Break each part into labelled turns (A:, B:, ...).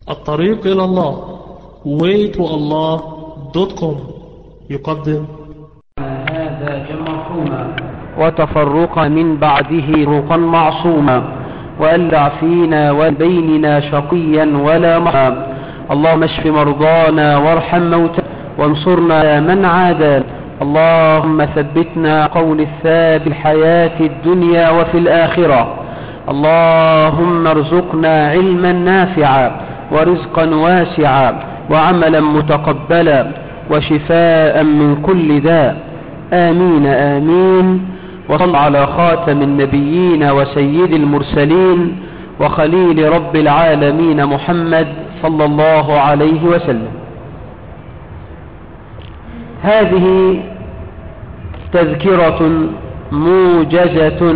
A: الطريق إلى الله waytoallah.com يقدم
B: هذا جمرحوما وتفرق من بعده روقا معصوما وألع فينا وبيننا شقيا ولا محام اللهم اشف مرضانا وارحم موتى وانصرنا يا من عادى اللهم ثبتنا قول الثابت الحياة الدنيا وفي الآخرة اللهم ارزقنا علما نافعا ورزقا واسعا وعملا متقبلا وشفاء من كل داء آمين آمين وصل على خاتم النبيين وسيد المرسلين وخليل رب العالمين محمد صلى الله عليه وسلم هذه تذكرة موجزة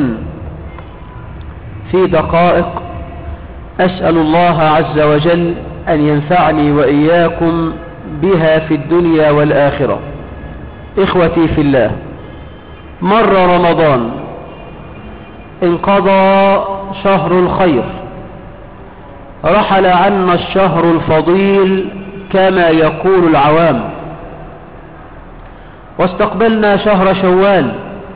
B: في دقائق أسأل الله عز وجل أن ينفعني وإياكم بها في الدنيا والآخرة إخوتي في الله مر رمضان انقضى شهر الخير رحل عنا الشهر الفضيل كما يقول العوام واستقبلنا شهر شوال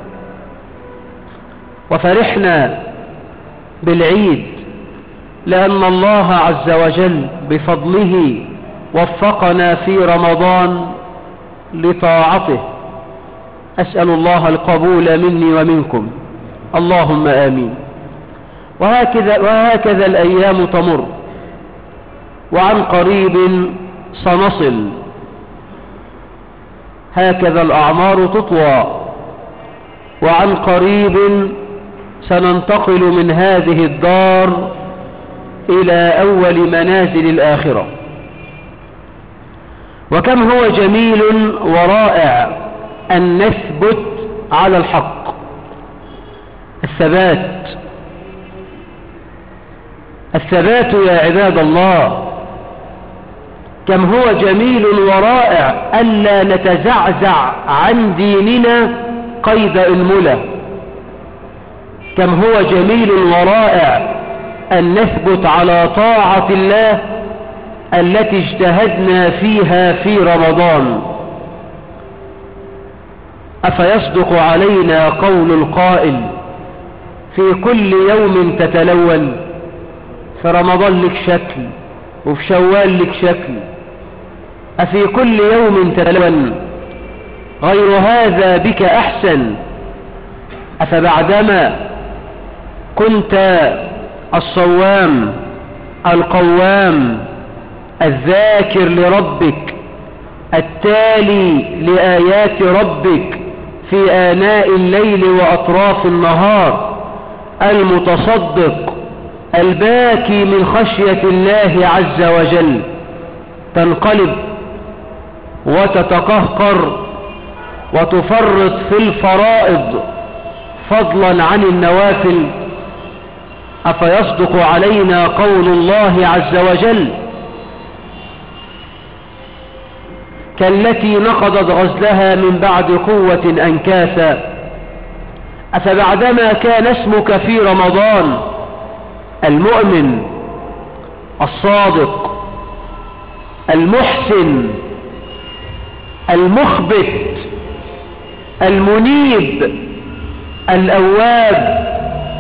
B: وفرحنا بالعيد لأن الله عز وجل بفضله وفقنا في رمضان لطاعته أسأل الله القبول مني ومنكم اللهم آمين وهكذا, وهكذا الأيام تمر وعن قريب سنصل هكذا الأعمار تطوى وعن قريب سننتقل من هذه الدار إلى أول منازل الآخرة وكم هو جميل ورائع أن نثبت على الحق الثبات الثبات يا عباد الله كم هو جميل ورائع ألا نتزعزع عن ديننا قيد الملة كم هو جميل ورائع أن نثبت على طاعة الله التي اجتهدنا فيها في رمضان أفيصدق علينا قول القائل في كل يوم تتلون في رمضان لك شكل وفي شوال لك شكل أفي كل يوم تتلون غير هذا بك أحسن أفبعدما كنت الصوام القوام الذاكر لربك التالي لآيات ربك في آناء الليل وأطراف النهار المتصدق الباكي من خشية الله عز وجل تنقلب وتتقهقر وتفرط في الفرائض فضلا عن النوافل أفيصدق علينا قول الله عز وجل كالتي نقضت غزلها من بعد قوة أنكاسا أفبعدما كان اسمك في رمضان المؤمن الصادق المحسن المخبت المنيب الأواب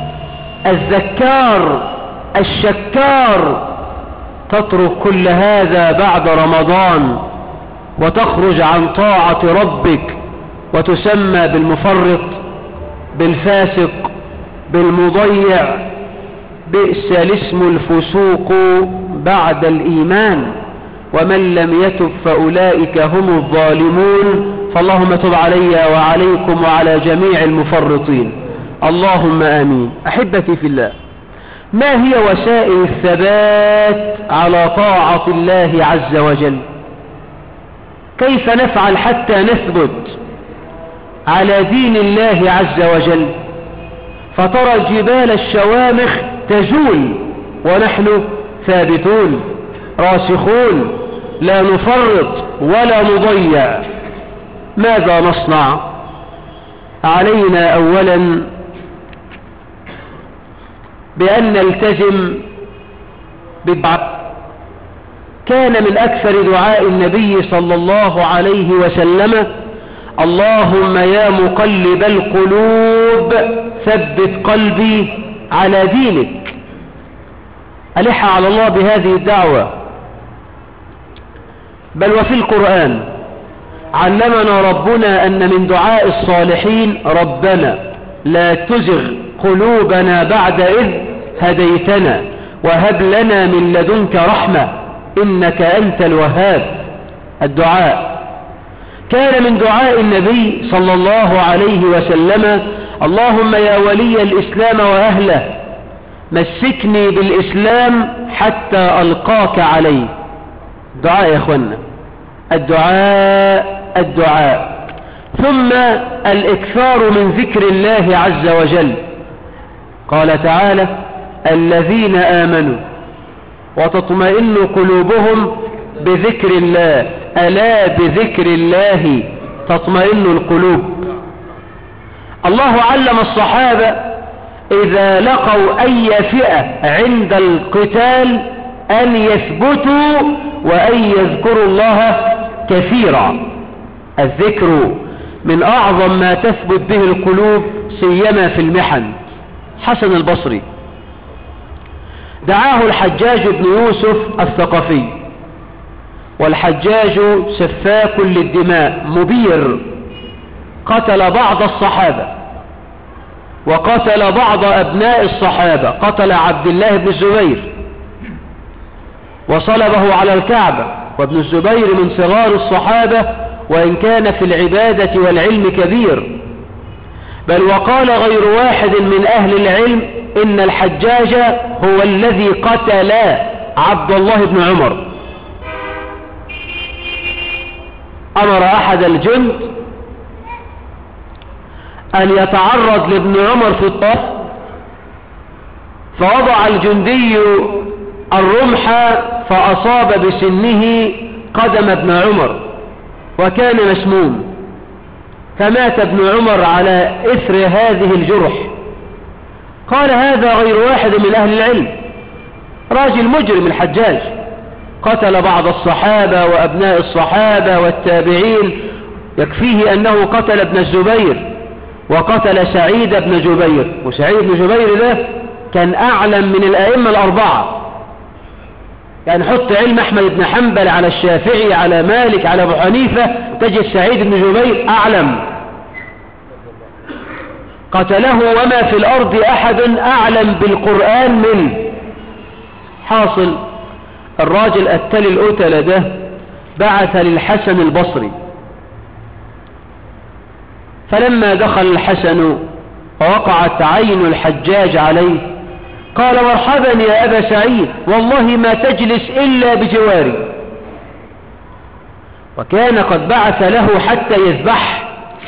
B: الذكار الشكار تترك كل هذا بعد رمضان وتخرج عن طاعة ربك وتسمى بالمفرط بالفاسق بالمضيع بئس الاسم الفسوق بعد الإيمان ومن لم يتب فأولئك هم الظالمون فاللهم تب علي وعليكم وعلى جميع المفرطين اللهم آمين أحبتي في الله ما هي وسائل الثبات على طاعة الله عز وجل كيف نفعل حتى نثبت على دين الله عز وجل فترى جبال الشوامخ تزول ونحن ثابتون راسخون لا نفرط ولا نضيع ماذا نصنع علينا أولا بأن نلتزم بالدعاء كان من أكثر دعاء النبي صلى الله عليه وسلم اللهم يا مقلب القلوب ثبت قلبي على دينك ألح على الله بهذه الدعوة بل وفي القرآن علمنا ربنا أن من دعاء الصالحين ربنا لا تزغ قلوبنا بعد إذ هديتنا وهب لنا من لدنك رحمة إنك أنت الوهاب الدعاء كان من دعاء النبي صلى الله عليه وسلم اللهم يا ولي الإسلام وأهله مسكني بالإسلام حتى ألقاك عليه دعاء يا أخوانا الدعاء الدعاء ثم الإكثار من ذكر الله عز وجل قال تعالى الذين آمنوا وتطمئن قلوبهم بذكر الله ألا بذكر الله تطمئن القلوب الله علم الصحابة إذا لقوا أي فئة عند القتال أن يثبتوا وأن يذكروا الله كثيرا الذكر من أعظم ما تثبت به القلوب سيما في المحن حسن البصري دعاه الحجاج بن يوسف الثقفي والحجاج سفاك للدماء مبير قتل بعض الصحابة وقتل بعض أبناء الصحابة قتل عبد الله بن الزبير وصلبه على الكعبة وابن الزبير من صغار الصحابة وإن كان في العبادة والعلم كبير بل وقال غير واحد من أهل العلم إن الحجاج هو الذي قتل عبد الله بن عمر أمر أحد الجند أن يتعرض لابن عمر في الطاف فوضع الجندي الرمح فأصاب بسنه قدم ابن عمر وكان مسموم فمات ابن عمر على إثر هذه الجرح قال هذا غير واحد من أهل العلم راجل مجرم الحجاج قتل بعض الصحابة وأبناء الصحابة والتابعين يكفيه أنه قتل ابن الزبير وقتل سعيد بن جبير وسعيد بن جبير ده كان أعلم من الأئمة الأربعة يعني حط علم أحمد بن حنبل على الشافعي على مالك على أبو حنيفة تجد سعيد بن جبير أعلم قتله وما في الأرض أحد أعلم بالقرآن منه حاصل الراجل التلي الأتل ده بعث للحسن البصري فلما دخل الحسن ووقعت عين الحجاج عليه قال مرحبا يا أبا سعيد والله ما تجلس إلا بجواري وكان قد بعث له حتى يذبح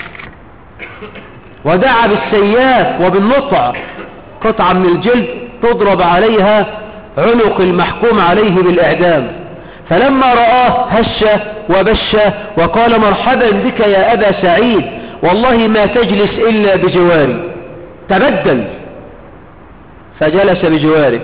B: ودعا بالسياف وبالنطع قطعة من الجلد تضرب عليها عنق المحكوم عليه بالإعدام فلما رآه هش وبش وقال مرحبا بك يا أبا سعيد والله ما تجلس إلا بجواري تبدل فجلس بجواره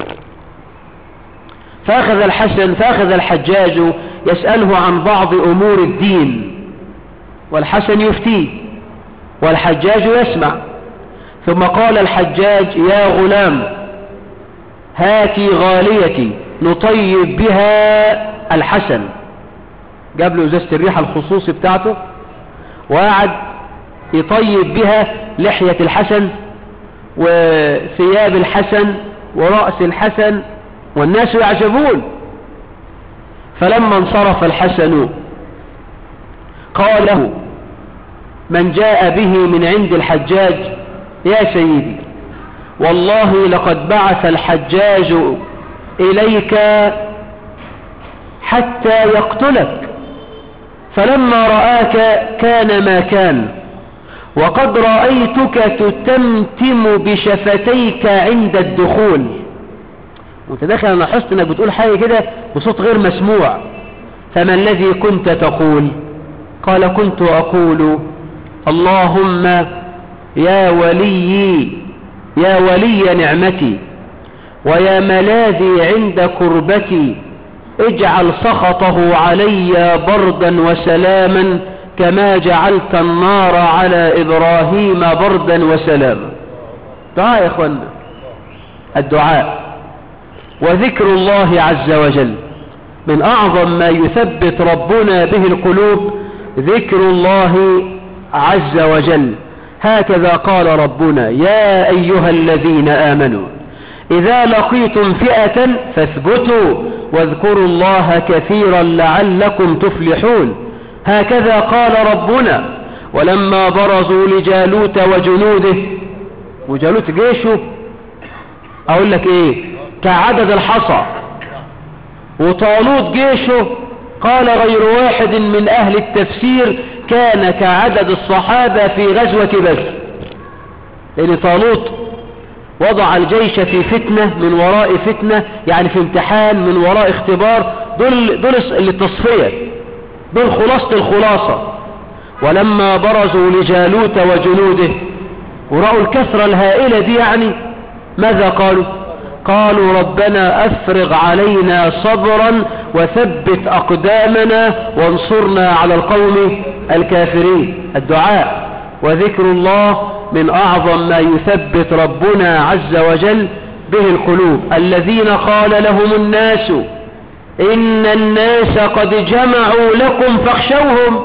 B: فأخذ الحسن فأخذ الحجاج يسأله عن بعض أمور الدين والحسن يفتيه والحجاج يسمع ثم قال الحجاج يا غلام هاتي غاليتي نطيب بها الحسن جاب له ازازه الريحه الخصوصي بتاعته وقعد يطيب بها لحية الحسن وثياب الحسن ورأس الحسن والناس يعجبون فلما انصرف الحسن قال له من جاء به من عند الحجاج يا سيدي والله لقد بعث الحجاج إليك حتى يقتلك فلما رآك كان ما كان وقد رأيتك تتمتم بشفتيك عند الدخول وانت داخل انا لاحظت انك بتقول حاجة كده بصوت غير مسموع فما الذي كنت تقول قال كنت أقول اللهم يا ولي يا ولي نعمتي ويا ملاذي عند كربتي اجعل سخطه علي بردا وسلاما كما جعلت النار على إبراهيم بردا وسلاما دعاء يا إخوانا الدعاء وذكر الله عز وجل من أعظم ما يثبت ربنا به القلوب ذكر الله عز وجل هكذا قال ربنا يا أيها الذين آمنوا إذا لقيتم فئة فاثبتوا واذكروا الله كثيرا لعلكم تفلحون هكذا قال ربنا ولما برزوا لجالوت وجنوده وجالوت جيشه أقول لك إيه كعدد الحصى وطالوت جيشه قال غير واحد من أهل التفسير كان كعدد الصحابة في غزوة بدر لأن طالوت وضع الجيش في فتنة من وراء فتنة يعني في امتحان من وراء اختبار دول, دول التصفية دول خلاصة الخلاصة ولما برزوا لجالوت وجنوده ورأوا الكثرة الهائلة دي يعني ماذا قالوا قالوا ربنا أفرغ علينا صبرا وثبت أقدامنا وانصرنا على القوم الكافرين الدعاء وذكر الله من أعظم ما يثبت ربنا عز وجل به القلوب الذين قال لهم الناس إن الناس قد جمعوا لكم فاخشوهم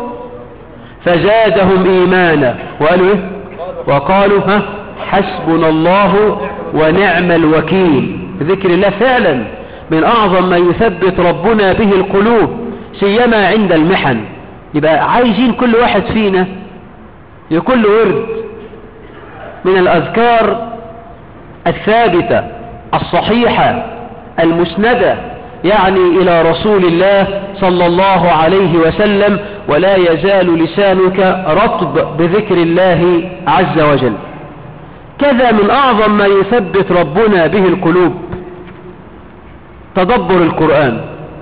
B: فزادهم إيمانا وقالوا إيه وقالوا ها حسبنا الله ونعم الوكيل ذكر الله فعلا من أعظم ما يثبت ربنا به القلوب سيما عند المحن يبقى عايزين كل واحد فينا يكون له ورد من الأذكار الثابتة الصحيحة المسندة يعني إلى رسول الله صلى الله عليه وسلم ولا يزال لسانك رطب بذكر الله عز وجل كذا من أعظم ما يثبت ربنا به القلوب تدبر القرآن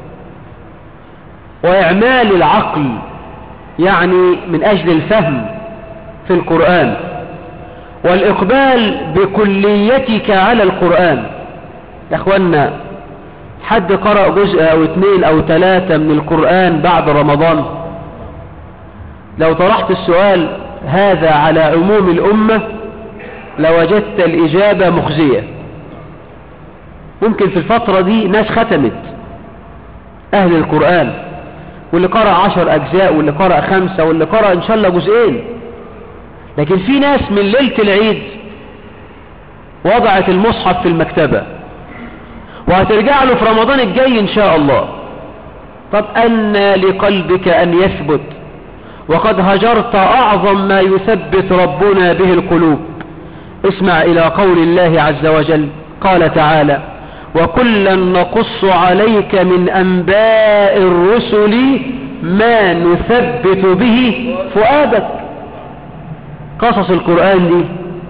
B: وإعمال العقل يعني من أجل الفهم في القرآن والإقبال بكليتك على القرآن يا أخوانا حد قرأ جزء أو اثنين أو ثلاثة من القرآن بعد رمضان لو طرحت السؤال هذا على عموم الأمة لوجدت الإجابة مخزية ممكن في الفترة دي ناس ختمت أهل القرآن واللي قرأ عشر أجزاء واللي قرأ خمسة واللي قرأ إن شاء الله جزئين لكن في ناس من ليلة العيد وضعت المصحف في المكتبة وهترجع له في رمضان الجاي إن شاء الله طب أن لقلبك أن يثبت وقد هجرت أعظم ما يثبت ربنا به القلوب اسمع إلى قول الله عز وجل قال تعالى وكلا نقص عليك من أنباء الرسل ما نثبت به فؤادك قصص القرآن دي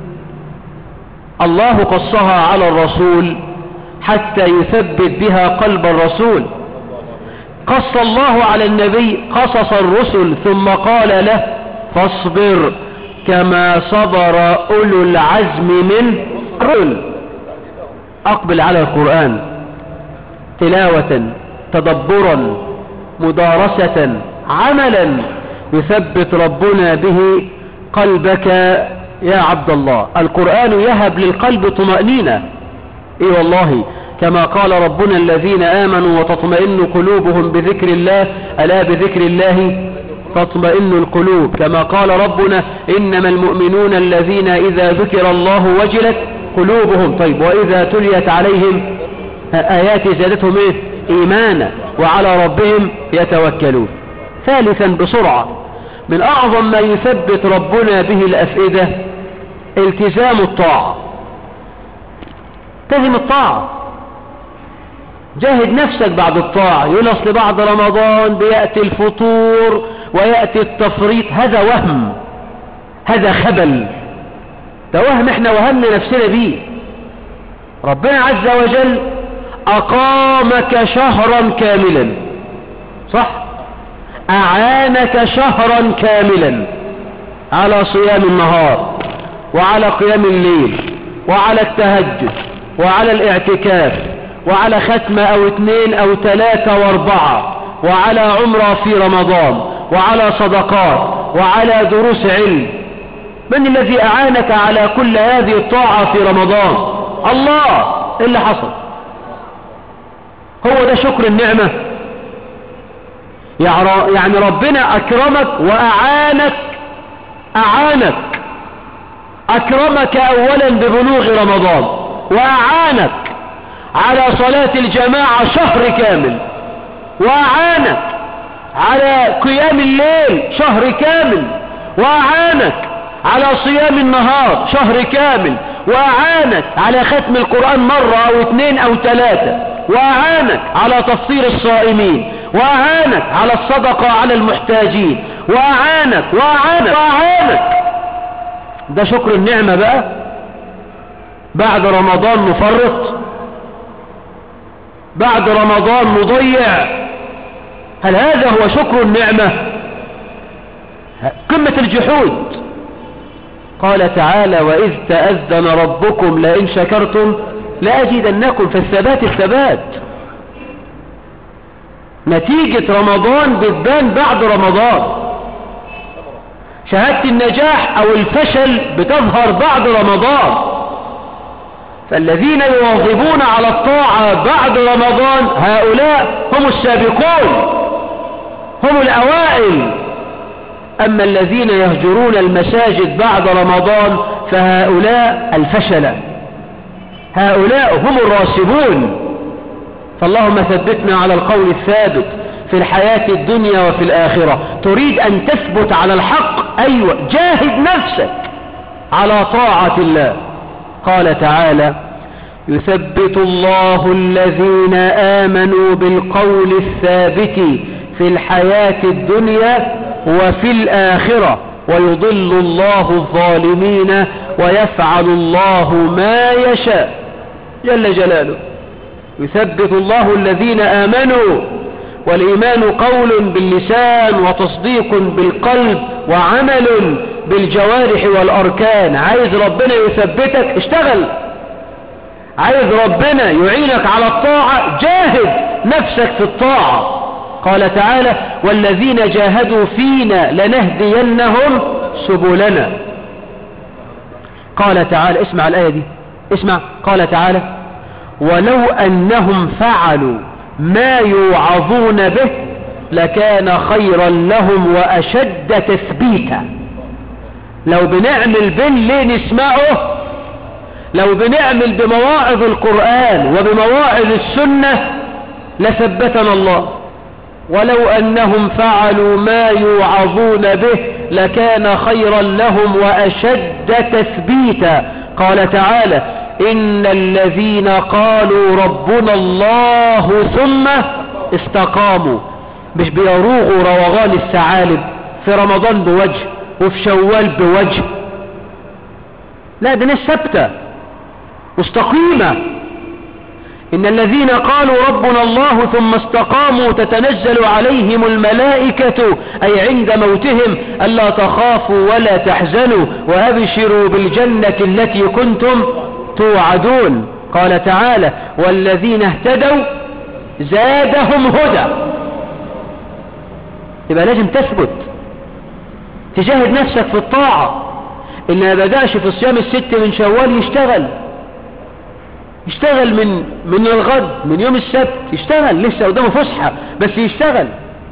B: الله قصها على الرسول حتى يثبت بها قلب الرسول قص الله على النبي قصص الرسل ثم قال له فاصبر كما صبر أولو العزم من الرسل أقبل على القرآن تلاوة تدبرا مدارسة عملا يثبت ربنا به قلبك يا عبد الله القرآن يهب للقلب طمأنينة اي والله كما قال ربنا الذين آمنوا وتطمئن قلوبهم بذكر الله ألا بذكر الله تطمئن القلوب كما قال ربنا إنما المؤمنون الذين إذا ذكر الله وجلت قلوبهم طيب وإذا تليت عليهم آيات زادتهم إيه؟ إيمانا وعلى ربهم يتوكلون ثالثا بسرعة من أعظم ما يثبت ربنا به الأفئدة التزام الطاعة التزم الطاعة جاهد نفسك بعد الطاعة يقول أصل بعد رمضان بيأتي الفطور ويأتي التفريط هذا وهم هذا خبل ده وهم احنا وهمنا نفسنا بيه ربنا عز وجل أقامك شهرا كاملا صح أعانك شهرا كاملا على صيام النهار وعلى قيام الليل وعلى التهجد وعلى الاعتكاف وعلى ختمة او اثنين او ثلاثة واربعة وعلى عمرة في رمضان وعلى صدقات وعلى دروس علم من الذي اعانك على كل هذه الطاعة في رمضان الله إيه اللي حصل هو ده شكر النعمة يعني ربنا اكرمك واعانك اعانك اكرمك اولا ببلوغ رمضان واعانك على صلاة الجماعة شهر كامل واعانك على قيام الليل شهر كامل واعانك على صيام النهار شهر كامل واعانك على ختم القرآن مرة او اثنين او ثلاثة واعانك على تفطير الصائمين واعانك على الصدقة على المحتاجين واعانك واعانك واعانك ده شكر النعمة بقى بعد رمضان نفرط بعد رمضان نضيع هل هذا هو شكر النعمة قمة الجحود قال تعالى وإذ تأذن ربكم لئن شكرتم لأجدنكم في الثبات الثبات نتيجة رمضان بتبان بعد رمضان شهادة النجاح او الفشل بتظهر بعد رمضان فالذين يواظبون على الطاعة بعد رمضان هؤلاء هم السابقون هم الأوائل أما الذين يهجرون المساجد بعد رمضان فهؤلاء الفشلة هؤلاء هم الراسبون فاللهم ثبتنا على القول الثابت في الحياة الدنيا وفي الآخرة تريد أن تثبت على الحق أيوة جاهد نفسك على طاعة الله قال تعالى يثبت الله الذين آمنوا بالقول الثابت في الحياة الدنيا وفي الآخرة ويضل الله الظالمين ويفعل الله ما يشاء جل جلاله يثبت الله الذين آمنوا والإيمان قول باللسان وتصديق بالقلب وعمل بالجوارح والأركان عايز ربنا يثبتك اشتغل عايز ربنا يعينك على الطاعة جاهد نفسك في الطاعة قال تعالى والذين جاهدوا فينا لنهدينهم سبلنا قال تعالى اسمع الآية دي اسمع قال تعالى ولو أنهم فعلوا ما يوعظون به لكان خيرا لهم وأشد تثبيتا لو بنعمل باللي نسمعه لو بنعمل بمواعظ القرآن وبمواعظ السنة لثبتنا الله ولو أنهم فعلوا ما يوعظون به لكان خيرا لهم وأشد تثبيتا قال تعالى إن الذين قالوا ربنا الله ثم استقاموا مش بيروغوا روغان الثعالب في رمضان بوجه وفي شوال بوجه لا ده ناس ثابته مستقيمة إن الذين قالوا ربنا الله ثم استقاموا تتنزل عليهم الملائكة أي عند موتهم ألا تخافوا ولا تحزنوا وأبشروا بالجنة التي كنتم توعدون قال تعالى والذين اهتدوا زادهم هدى يبقى لازم تثبت تجاهد نفسك في الطاعة اللي ما بدأش في صيام الست من شوال يشتغل يشتغل من من الغد من يوم السبت يشتغل لسه قدامه فسحة بس يشتغل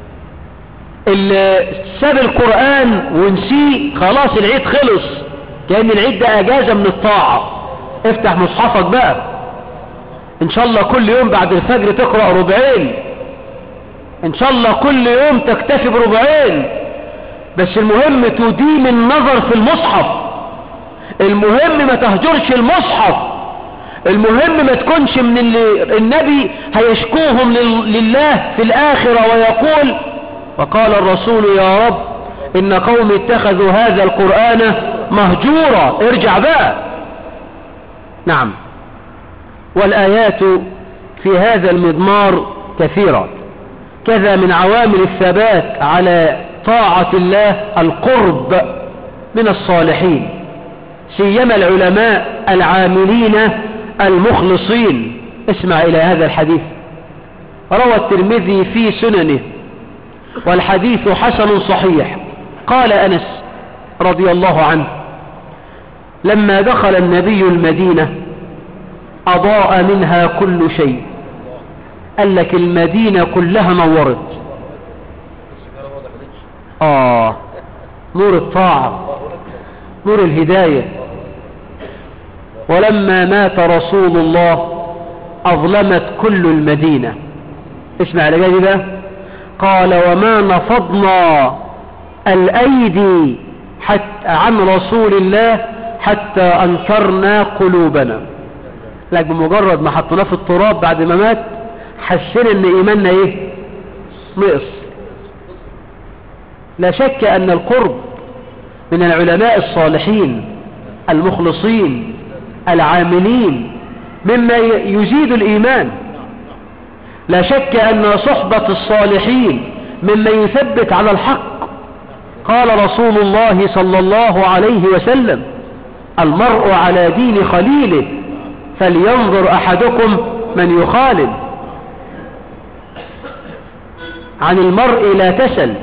B: اللي ساب القرآن ونسيه خلاص العيد خلص كأن العيد ده اجازة من الطاعة افتح مصحفك بقى ان شاء الله كل يوم بعد الفجر تقرأ ربعين ان شاء الله كل يوم تكتفي بربعين بس المهم تديم النظر في المصحف المهم ما تهجرش المصحف المهم ما تكونش من اللي النبي هيشكوهم لله في الآخرة ويقول وقال الرسول يا رب إن قوم اتخذوا هذا القرآن مهجورا ارجع بقى نعم والآيات في هذا المضمار كثيرة كذا من عوامل الثبات على طاعة الله القرب من الصالحين سيما العلماء العاملين المخلصين اسمع إلى هذا الحديث روى الترمذي في سننه والحديث حسن صحيح قال أنس رضي الله عنه لما دخل النبي المدينة أضاء منها كل شيء قال لك المدينة كلها نورت آه نور الطاعة نور الهداية ولما مات رسول الله أظلمت كل المدينة اسمع لجاجي ده قال وما نفضنا الأيدي حتى عن رسول الله حتى أنكرنا قلوبنا لك بمجرد ما حطيناه في التراب بعد ما مات حسنا ان ايماننا ايه نقص لا شك ان القرب من العلماء الصالحين المخلصين العاملين مما يزيد الايمان لا شك ان صحبة الصالحين مما يثبت على الحق قال رسول الله صلى الله عليه وسلم المرء على دين خليله فلينظر احدكم من يخالل عن المرء لا تسل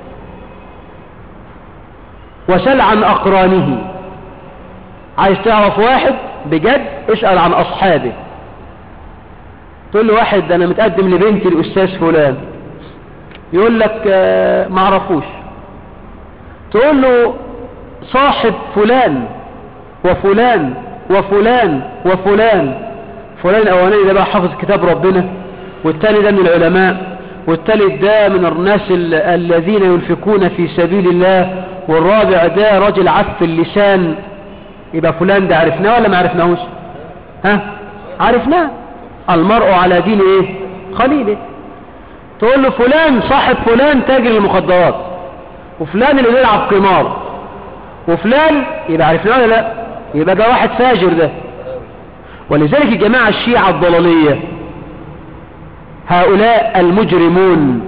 B: وسل عن أقرانه عايز تعرف واحد بجد اسأل عن أصحابه تقول له واحد أنا متقدم لبنتي الأستاذ فلان يقول لك آه معرفوش تقول له صاحب فلان وفلان وفلان وفلان فلان الأولاني ده بقى حافظ كتاب ربنا والتاني ده من العلماء والثالث ده من الناس الذين ينفقون في سبيل الله والرابع ده رجل عف اللسان يبقى فلان ده عرفناه ولا ما عرفناهوش ها عرفناه المرء على دين ايه خليله تقول له فلان صاحب فلان تاجر المخدرات وفلان اللي بيلعب قمار وفلان يبقى عرفناه ولا لا يبقى ده واحد فاجر ده ولذلك الجماعة الشيعة الضلالية هؤلاء المجرمون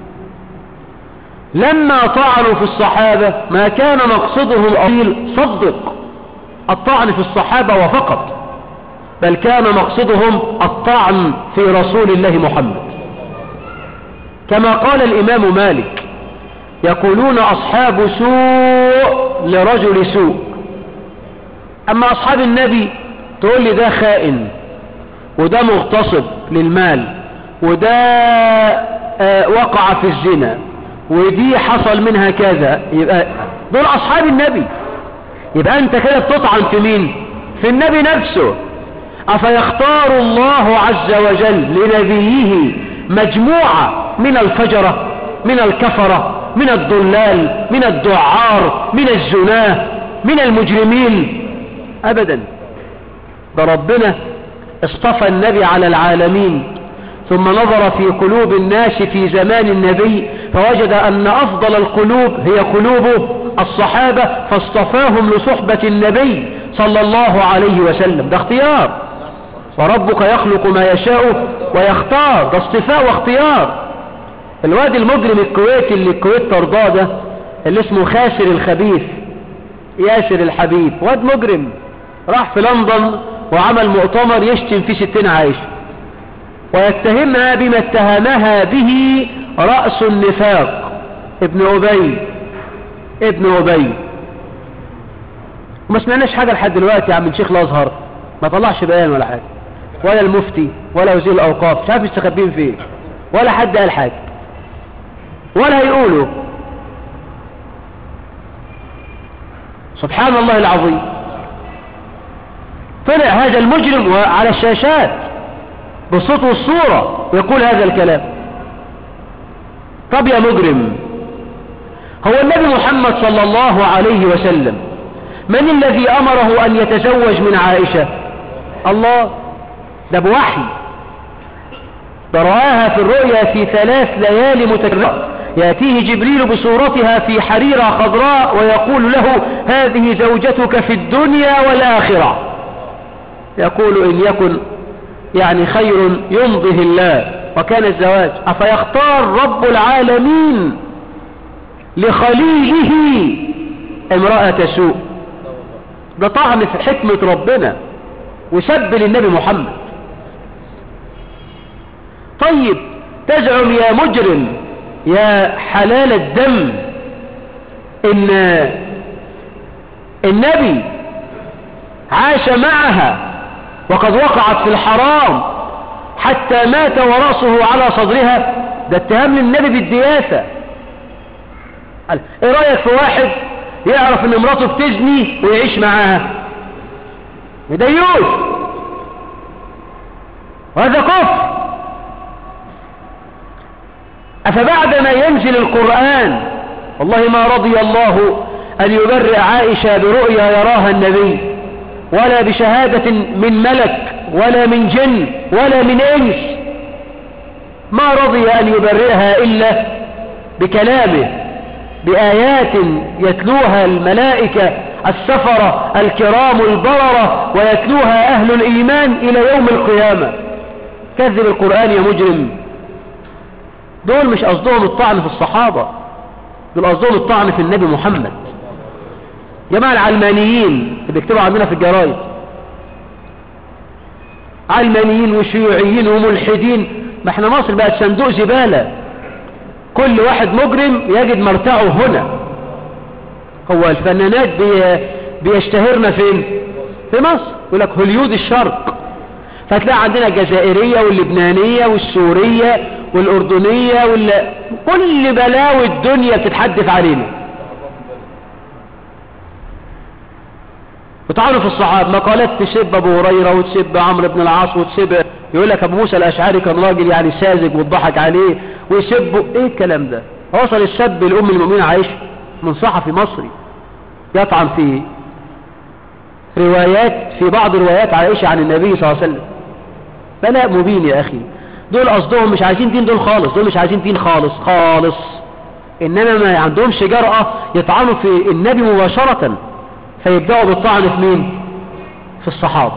B: لما طعنوا في الصحابة ما كان مقصدهم الأصيل صدق الطعن في الصحابة وفقط بل كان مقصدهم الطعن في رسول الله محمد كما قال الإمام مالك يقولون أصحاب سوء لرجل سوء أما أصحاب النبي تقول لي ده خائن وده مغتصب للمال وده آه وقع في الزنا ودي حصل منها كذا يبقى دول أصحاب النبي يبقى أنت كده بتطعن في مين في النبي نفسه أفيختار الله عز وجل لنبيه مجموعة من الفجرة من الكفرة من الضلال من الدعار من الزناه من المجرمين أبدا ده ربنا اصطفى النبي على العالمين ثم نظر في قلوب الناس في زمان النبي فوجد أن أفضل القلوب هي قلوب الصحابة فاصطفاهم لصحبة النبي صلى الله عليه وسلم ده اختيار وربك يخلق ما يشاء ويختار ده اصطفاء واختيار الواد المجرم الكويتي اللي الكويت ترضاه ده اللي اسمه خاسر الخبيث ياسر الحبيب واد مجرم راح في لندن وعمل مؤتمر يشتم فيه ستين عايشة ويتهمها بما اتهمها به رأس النفاق ابن أبي ابن أبي وما سمعناش حاجة لحد دلوقتي يا عم الشيخ الأزهر ما طلعش بيان ولا حاجة ولا المفتي ولا وزير الأوقاف مش عارف مستخبين فيه ولا حد قال حاجة ولا هيقولوا سبحان الله العظيم طلع هذا المجرم على الشاشات بالصوت والصورة ويقول هذا الكلام طب يا مجرم هو النبي محمد صلى الله عليه وسلم من الذي أمره أن يتزوج من عائشة الله ده بوحي ده رآها في الرؤيا في ثلاث ليالي متكررة يأتيه جبريل بصورتها في حريرة خضراء ويقول له هذه زوجتك في الدنيا والآخرة يقول إن يكن يعني خير يمضه الله وكان الزواج أفيختار رب العالمين لخليله امرأة سوء ده طعن في حكمة ربنا وسب للنبي محمد طيب تزعم يا مجرم يا حلال الدم ان النبي عاش معها وقد وقعت في الحرام حتى مات ورأسه على صدرها ده اتهام للنبي بالدياسة قال ايه رأيك في واحد يعرف ان مراته بتزني ويعيش معاها يديوش وهذا كفر أفبعدما ينزل القرآن والله ما رضي الله أن يبرئ عائشة برؤيا يراها النبي ولا بشهادة من ملك ولا من جن ولا من إنس ما رضي أن يبرئها إلا بكلامه بآيات يتلوها الملائكة السفرة الكرام البررة ويتلوها أهل الإيمان إلى يوم القيامة كذب القرآن يا مجرم دول مش قصدهم الطعن في الصحابة دول قصدهم الطعن في النبي محمد جماعة العلمانيين اللي بيكتبوا عندنا في الجرايد علمانيين وشيوعيين وملحدين ما احنا مصر بقت صندوق زبالة كل واحد مجرم يجد مرتعه هنا هو الفنانات بي بيشتهرنا فين في مصر يقول لك هوليود الشرق فتلاقي عندنا الجزائرية واللبنانية والسورية والأردنية وال... كل بلاوي الدنيا بتتحدث علينا وتعالوا في الصحابة مقالات تسب أبو هريرة وتسب عمرو بن العاص وتسب يقول لك أبو موسى الأشعري كان راجل يعني ساذج واتضحك عليه ويسبه إيه الكلام ده وصل السب لأم المؤمنين عائشة من صحفي مصري يطعن في روايات في بعض روايات عائشة عن النبي صلى الله عليه وسلم بلاء مبين يا أخي دول قصدهم مش عايزين دين دول خالص دول مش عايزين دين خالص خالص إنما ما عندهمش جرأة يطعنوا في النبي مباشرة فيبدأوا بالطعن في مين في الصحابة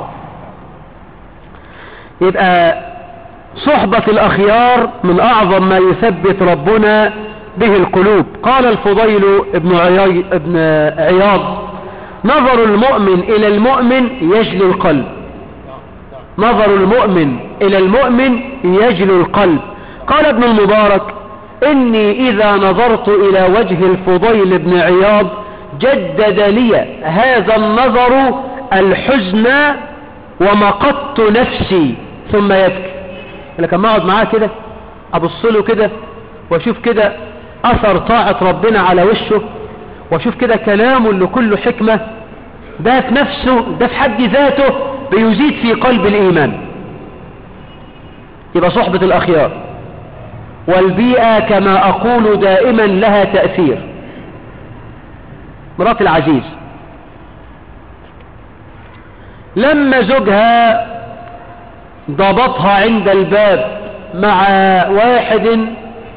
B: يبقى صحبة الأخيار من أعظم ما يثبت ربنا به القلوب قال الفضيل ابن, عياض ابن عياض نظر المؤمن إلى المؤمن يجلي القلب نظر المؤمن إلى المؤمن يجلي القلب قال ابن المبارك إني إذا نظرت إلى وجه الفضيل بن عياض جدد لي هذا النظر الحزن ومقدت نفسي ثم يبكي لكن اقعد معاه كده ابص له كده واشوف كده اثر طاعة ربنا على وشه واشوف كده كلامه اللي كله حكمة ده في نفسه ده في حد ذاته بيزيد في قلب الايمان يبقى صحبة الاخيار والبيئة كما اقول دائما لها تأثير مرات العزيز لما زوجها ضبطها عند الباب مع واحد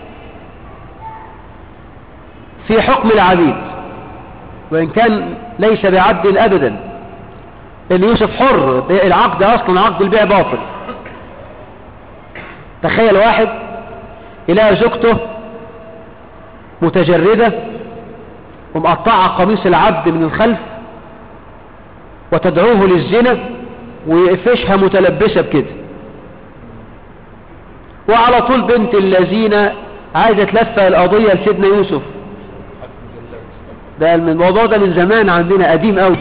B: في حكم العبيد وإن كان ليس بعبد أبدا لأن يوسف حر العقد أصلا عقد البيع باطل تخيل واحد يلاقي زوجته متجردة ومقطعة قميص العبد من الخلف وتدعوه للزنا ويقفشها متلبسة بكده وعلى طول بنت الذين عايزة تلفى القضية لسيدنا يوسف ده الموضوع ده من زمان عندنا قديم قوي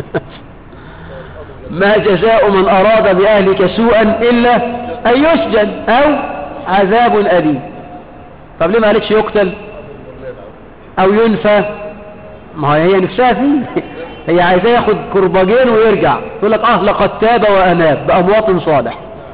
B: ما جزاء من أراد بأهلك سوءا إلا أن يسجن أو عذاب أليم طب ليه ما قالتش يقتل أو ينفى ما هي نفسها فيه هي عايزاه ياخد كرباجين ويرجع يقول لك اه لقد تاب واناب بامواط صالح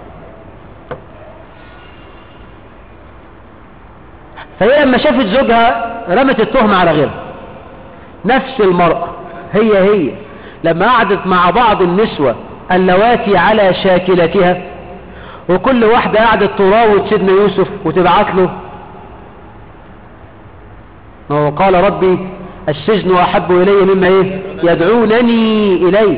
B: فهي لما شافت زوجها رمت التهمة على غيرها نفس المرأة هي هي لما قعدت مع بعض النسوة اللواتي على شاكلتها وكل واحدة قعدت تراود سيدنا يوسف وتبعت له هو قال ربي السجن أحب إلي مما إيه يدعونني إليه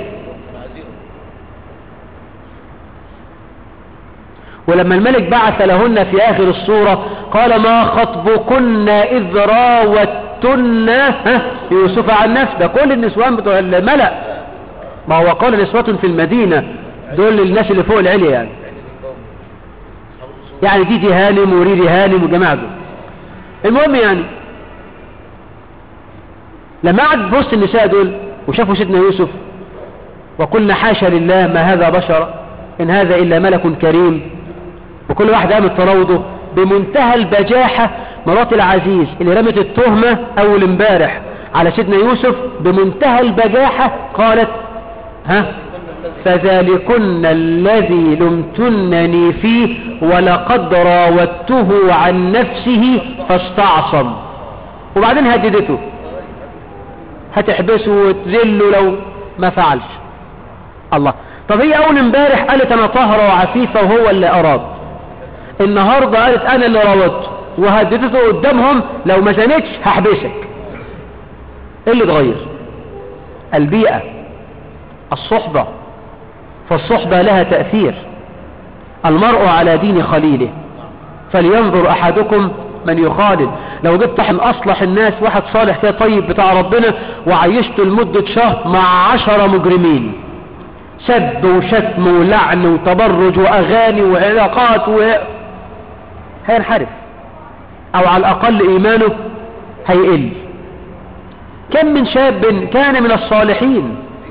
B: ولما الملك بعث لهن في آخر الصورة قال ما خطبكن إذ راوتن يوسف عن نفسه ده كل النسوان بتوع الملأ ما هو قال نسوة في المدينة دول الناس اللي فوق العليا يعني يعني دي دي هانم وريدي هانم وجماعة دول المهم يعني لما قعد بوسط النساء دول وشافوا سيدنا يوسف وقلنا حاشا لله ما هذا بشر إن هذا إلا ملك كريم وكل واحد قام تروضه بمنتهى البجاحة مرات العزيز اللي رمت التهمة أول امبارح على سيدنا يوسف بمنتهى البجاحة قالت ها فذلكن الذي لمتنني فيه ولقد راودته عن نفسه فاستعصم وبعدين هددته هتحبسه وتذله لو ما فعلش الله طب هي اول امبارح قالت انا طاهرة وعفيفة وهو اللي اراد النهاردة قالت انا اللي راودته وهددته قدامهم لو ما زنتش هحبسك ايه اللي اتغير البيئة الصحبة فالصحبة لها تأثير المرء على دين خليله فلينظر احدكم من يخالد لو جبت من اصلح الناس واحد صالح كده طيب بتاع ربنا وعيشته لمدة شهر مع عشرة مجرمين سب وشتم ولعن وتبرج واغاني وعلاقات و... هينحرف او على الاقل ايمانه هيقل كم من شاب كان من الصالحين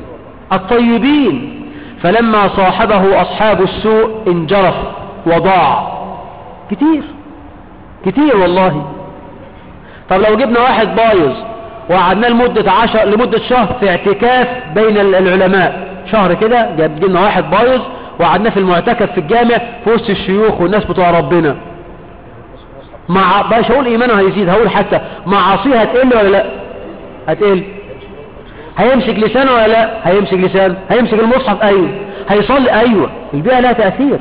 B: الطيبين فلما صاحبه اصحاب السوء انجرف وضاع كتير كتير والله طب لو جبنا واحد بايظ وقعدناه لمدة عشر لمدة شهر في اعتكاف بين العلماء شهر كده جبنا واحد بايظ وقعدناه في المعتكف في الجامع في وسط الشيوخ والناس بتوع ربنا مع مش هقول ايمانه هيزيد هقول حتى معاصيه هتقل ولا لا هتقل هيمسك لسانه ولا لا هيمسك لسانه هيمسك المصحف ايوه هيصلي ايوه البيئة لها تأثير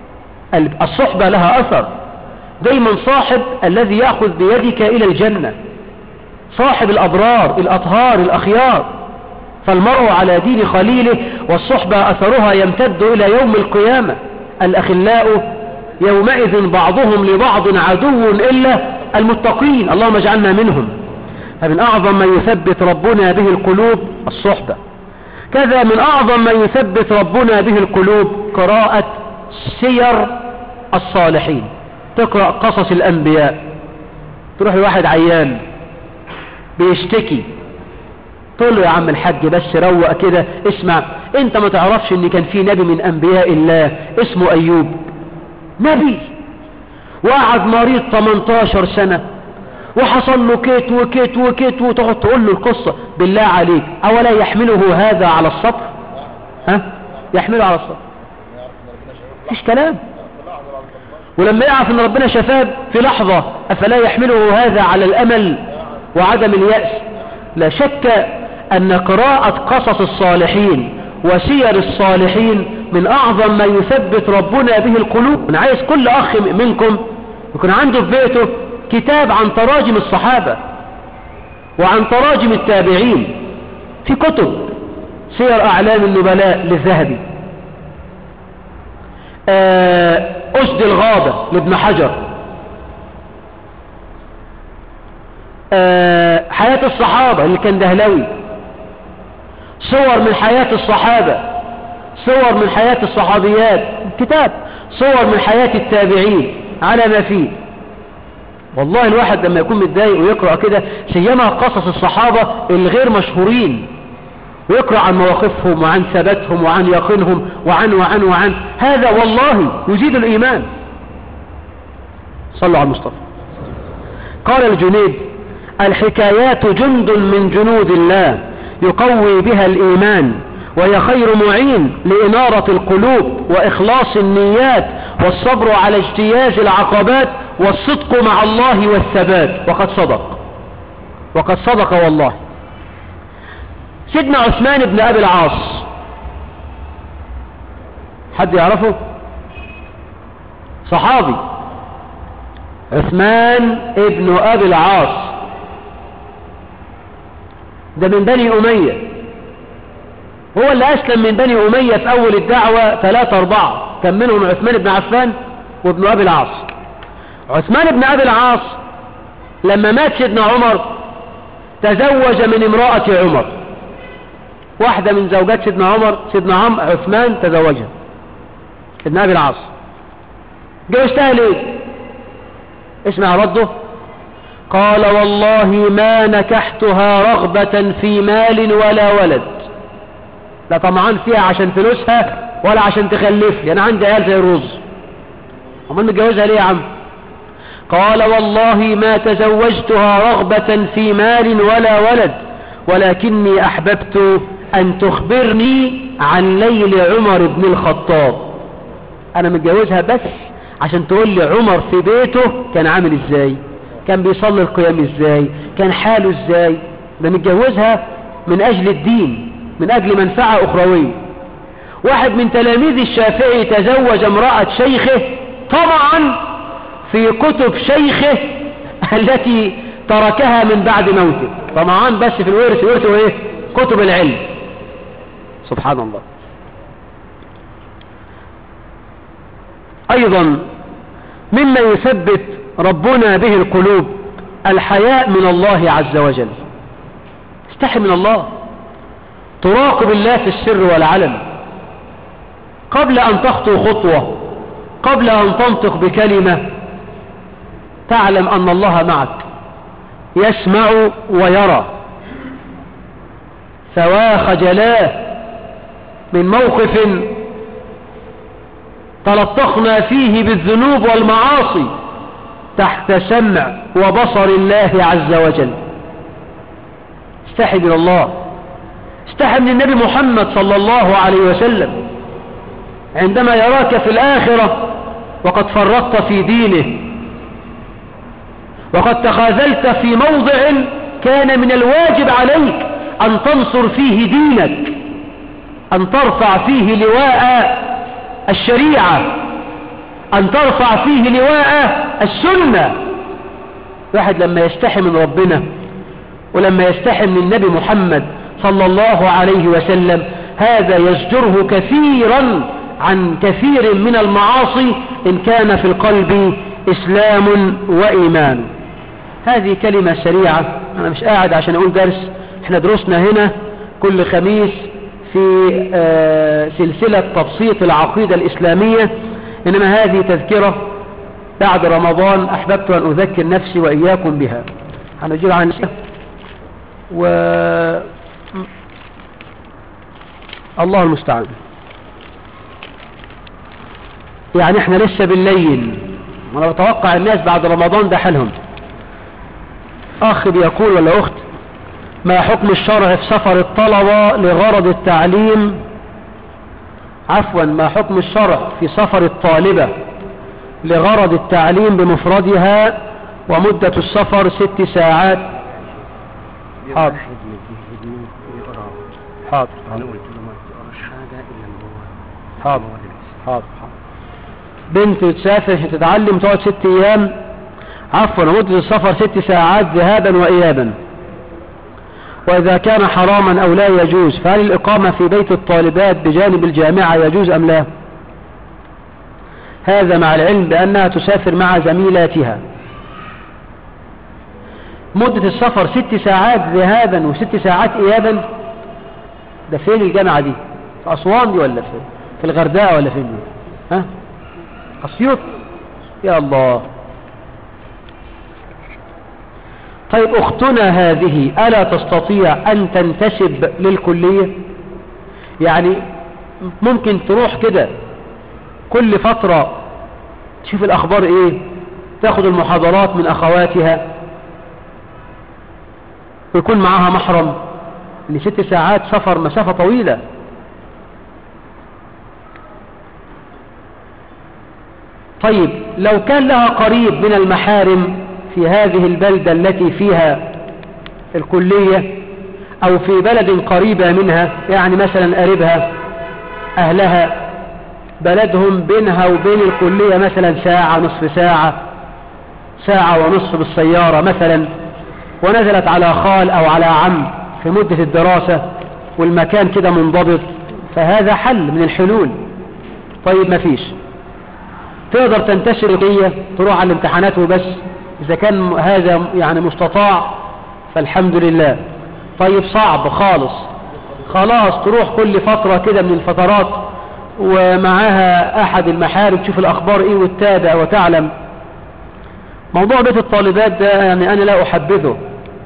B: الصحبة لها اثر دايما صاحب الذي يأخذ بيدك الى الجنة صاحب الابرار الاطهار الاخيار فالمرء على دين خليله والصحبة اثرها يمتد الى يوم القيامة الاخلاء يومئذ بعضهم لبعض عدو الا المتقين اللهم اجعلنا منهم فمن أعظم ما يثبت ربنا به القلوب الصحبة كذا من أعظم ما يثبت ربنا به القلوب قراءة سير الصالحين تقرأ قصص الأنبياء تروح لواحد عيان بيشتكي تقول له يا عم الحاج بس روق كده اسمع انت ما تعرفش ان كان في نبي من انبياء الله اسمه ايوب نبي وقعد مريض 18 سنة وحصل له كيت وكيت وكيت وتقعد تقول له القصة بالله عليك أولا يحمله هذا على الصبر ها يحمله على الصبر مفيش كلام ولما يعرف ان ربنا شفاه في لحظة افلا يحمله هذا على الامل وعدم اليأس لا شك ان قراءة قصص الصالحين وسير الصالحين من اعظم ما يثبت ربنا به القلوب انا عايز كل اخ منكم يكون عنده في بيته كتاب عن تراجم الصحابة وعن تراجم التابعين في كتب سير أعلام النبلاء للذهبي أسد الغابة لابن حجر حياة الصحابة اللي كان دهلوي صور من حياة الصحابة صور من حياة الصحابيات كتاب صور من حياة التابعين على ما فيه والله الواحد لما يكون متضايق ويقرأ كده سيما قصص الصحابة الغير مشهورين ويقرأ عن مواقفهم وعن ثباتهم وعن يقينهم وعن وعن وعن هذا والله يزيد الإيمان صلوا على المصطفى قال الجنيد الحكايات جند من جنود الله يقوي بها الإيمان وهي خير معين لإنارة القلوب وإخلاص النيات والصبر على اجتياز العقبات والصدق مع الله والثبات وقد صدق وقد صدق والله سيدنا عثمان بن أبي العاص حد يعرفه صحابي عثمان ابن أبي العاص ده من بني أمية هو اللي أسلم من بني أمية في أول الدعوة ثلاثة أربعة كان منهم عثمان بن عفان وابن أبي العاص عثمان بن أبي العاص لما مات سيدنا عمر تزوج من امرأة عمر واحدة من زوجات سيدنا عمر سيدنا عم عثمان تزوجها ابن أبي العاص جوزتها ليه اسمع رده قال والله ما نكحتها رغبة في مال ولا ولد لا طمعان فيها عشان فلوسها ولا عشان تخلف لي انا عندي عيال زي الرز امال متجوزها ليه يا عم قال والله ما تزوجتها رغبة في مال ولا ولد ولكني احببت ان تخبرني عن ليل عمر بن الخطاب انا متجوزها بس عشان تقول لي عمر في بيته كان عامل ازاي كان بيصلي القيام ازاي كان حاله ازاي ده متجوزها من اجل الدين من اجل منفعة اخروية واحد من تلاميذ الشافعي تزوج امرأة شيخه طبعا في كتب شيخه التي تركها من بعد موته طبعا بس في الورث ورثه ايه كتب العلم سبحان الله ايضا مما يثبت ربنا به القلوب الحياء من الله عز وجل استحي من الله تراقب الله في السر والعلم قبل أن تخطو خطوة قبل أن تنطق بكلمة تعلم أن الله معك يسمع ويرى سوا خجلاه من موقف تلطخنا فيه بالذنوب والمعاصي تحت سمع وبصر الله عز وجل استحي من الله استحي من النبي محمد صلى الله عليه وسلم عندما يراك في الآخرة وقد فرطت في دينه وقد تخاذلت في موضع كان من الواجب عليك أن تنصر فيه دينك أن ترفع فيه لواء الشريعة أن ترفع فيه لواء السنة واحد لما يستحي من ربنا ولما يستحي من النبي محمد صلى الله عليه وسلم هذا يزجره كثيرا عن كثير من المعاصي إن كان في القلب إسلام وإيمان هذه كلمة سريعة أنا مش قاعد عشان أقول درس احنا دروسنا هنا كل خميس في آه سلسلة تبسيط العقيدة الإسلامية إنما هذه تذكرة بعد رمضان أحببت أن أذكر نفسي وإياكم بها هنجيب عن و الله المستعان يعني احنا لسه بالليل وانا بتوقع الناس بعد رمضان ده حالهم اخ بيقول ولا اخت ما حكم الشرع في سفر الطلبة لغرض التعليم عفوا ما حكم الشرع في سفر الطالبة لغرض التعليم بمفردها ومدة السفر ست ساعات حاضر حاضر حاضر حاضر بنت تسافر تتعلم تقعد ست ايام عفوا مدة السفر ست ساعات ذهابا وايابا واذا كان حراما او لا يجوز فهل الاقامة في بيت الطالبات بجانب الجامعة يجوز ام لا هذا مع العلم بانها تسافر مع زميلاتها مدة السفر ست ساعات ذهابا وست ساعات ايابا ده فين الجامعة دي في اسوان دي ولا فين في الغرداء ولا فين دي ها اسيوط يا الله طيب اختنا هذه الا تستطيع ان تنتسب للكلية يعني ممكن تروح كده كل فترة تشوف الاخبار ايه تاخد المحاضرات من اخواتها ويكون معاها محرم لست ساعات سفر مسافة طويلة طيب لو كان لها قريب من المحارم في هذه البلدة التي فيها الكلية او في بلد قريبة منها يعني مثلا قريبها اهلها بلدهم بينها وبين الكلية مثلا ساعة نصف ساعة ساعة ونصف بالسيارة مثلا ونزلت على خال او على عم في مدة الدراسة والمكان كده منضبط فهذا حل من الحلول طيب ما فيش تقدر تنتشر القية تروح على الامتحانات وبس إذا كان هذا يعني مستطاع فالحمد لله طيب صعب خالص خلاص تروح كل فترة كده من الفترات ومعاها أحد المحارم تشوف الأخبار إيه وتتابع وتعلم موضوع بيت الطالبات ده يعني أنا لا أحبذه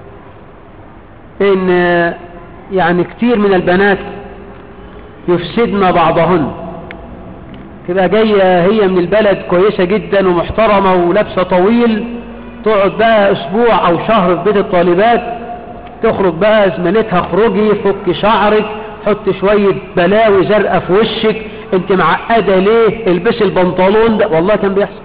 B: إن يعني كتير من البنات يفسدن بعضهن تبقى جاية هي من البلد كويسة جدا ومحترمة ولابسة طويل تقعد بقى أسبوع أو شهر في بيت الطالبات تخرج بقى زميلتها خرجي فك شعرك حط شوية بلاوي زرقاء في وشك انت معقدة ليه البسي البنطلون ده والله كان بيحصل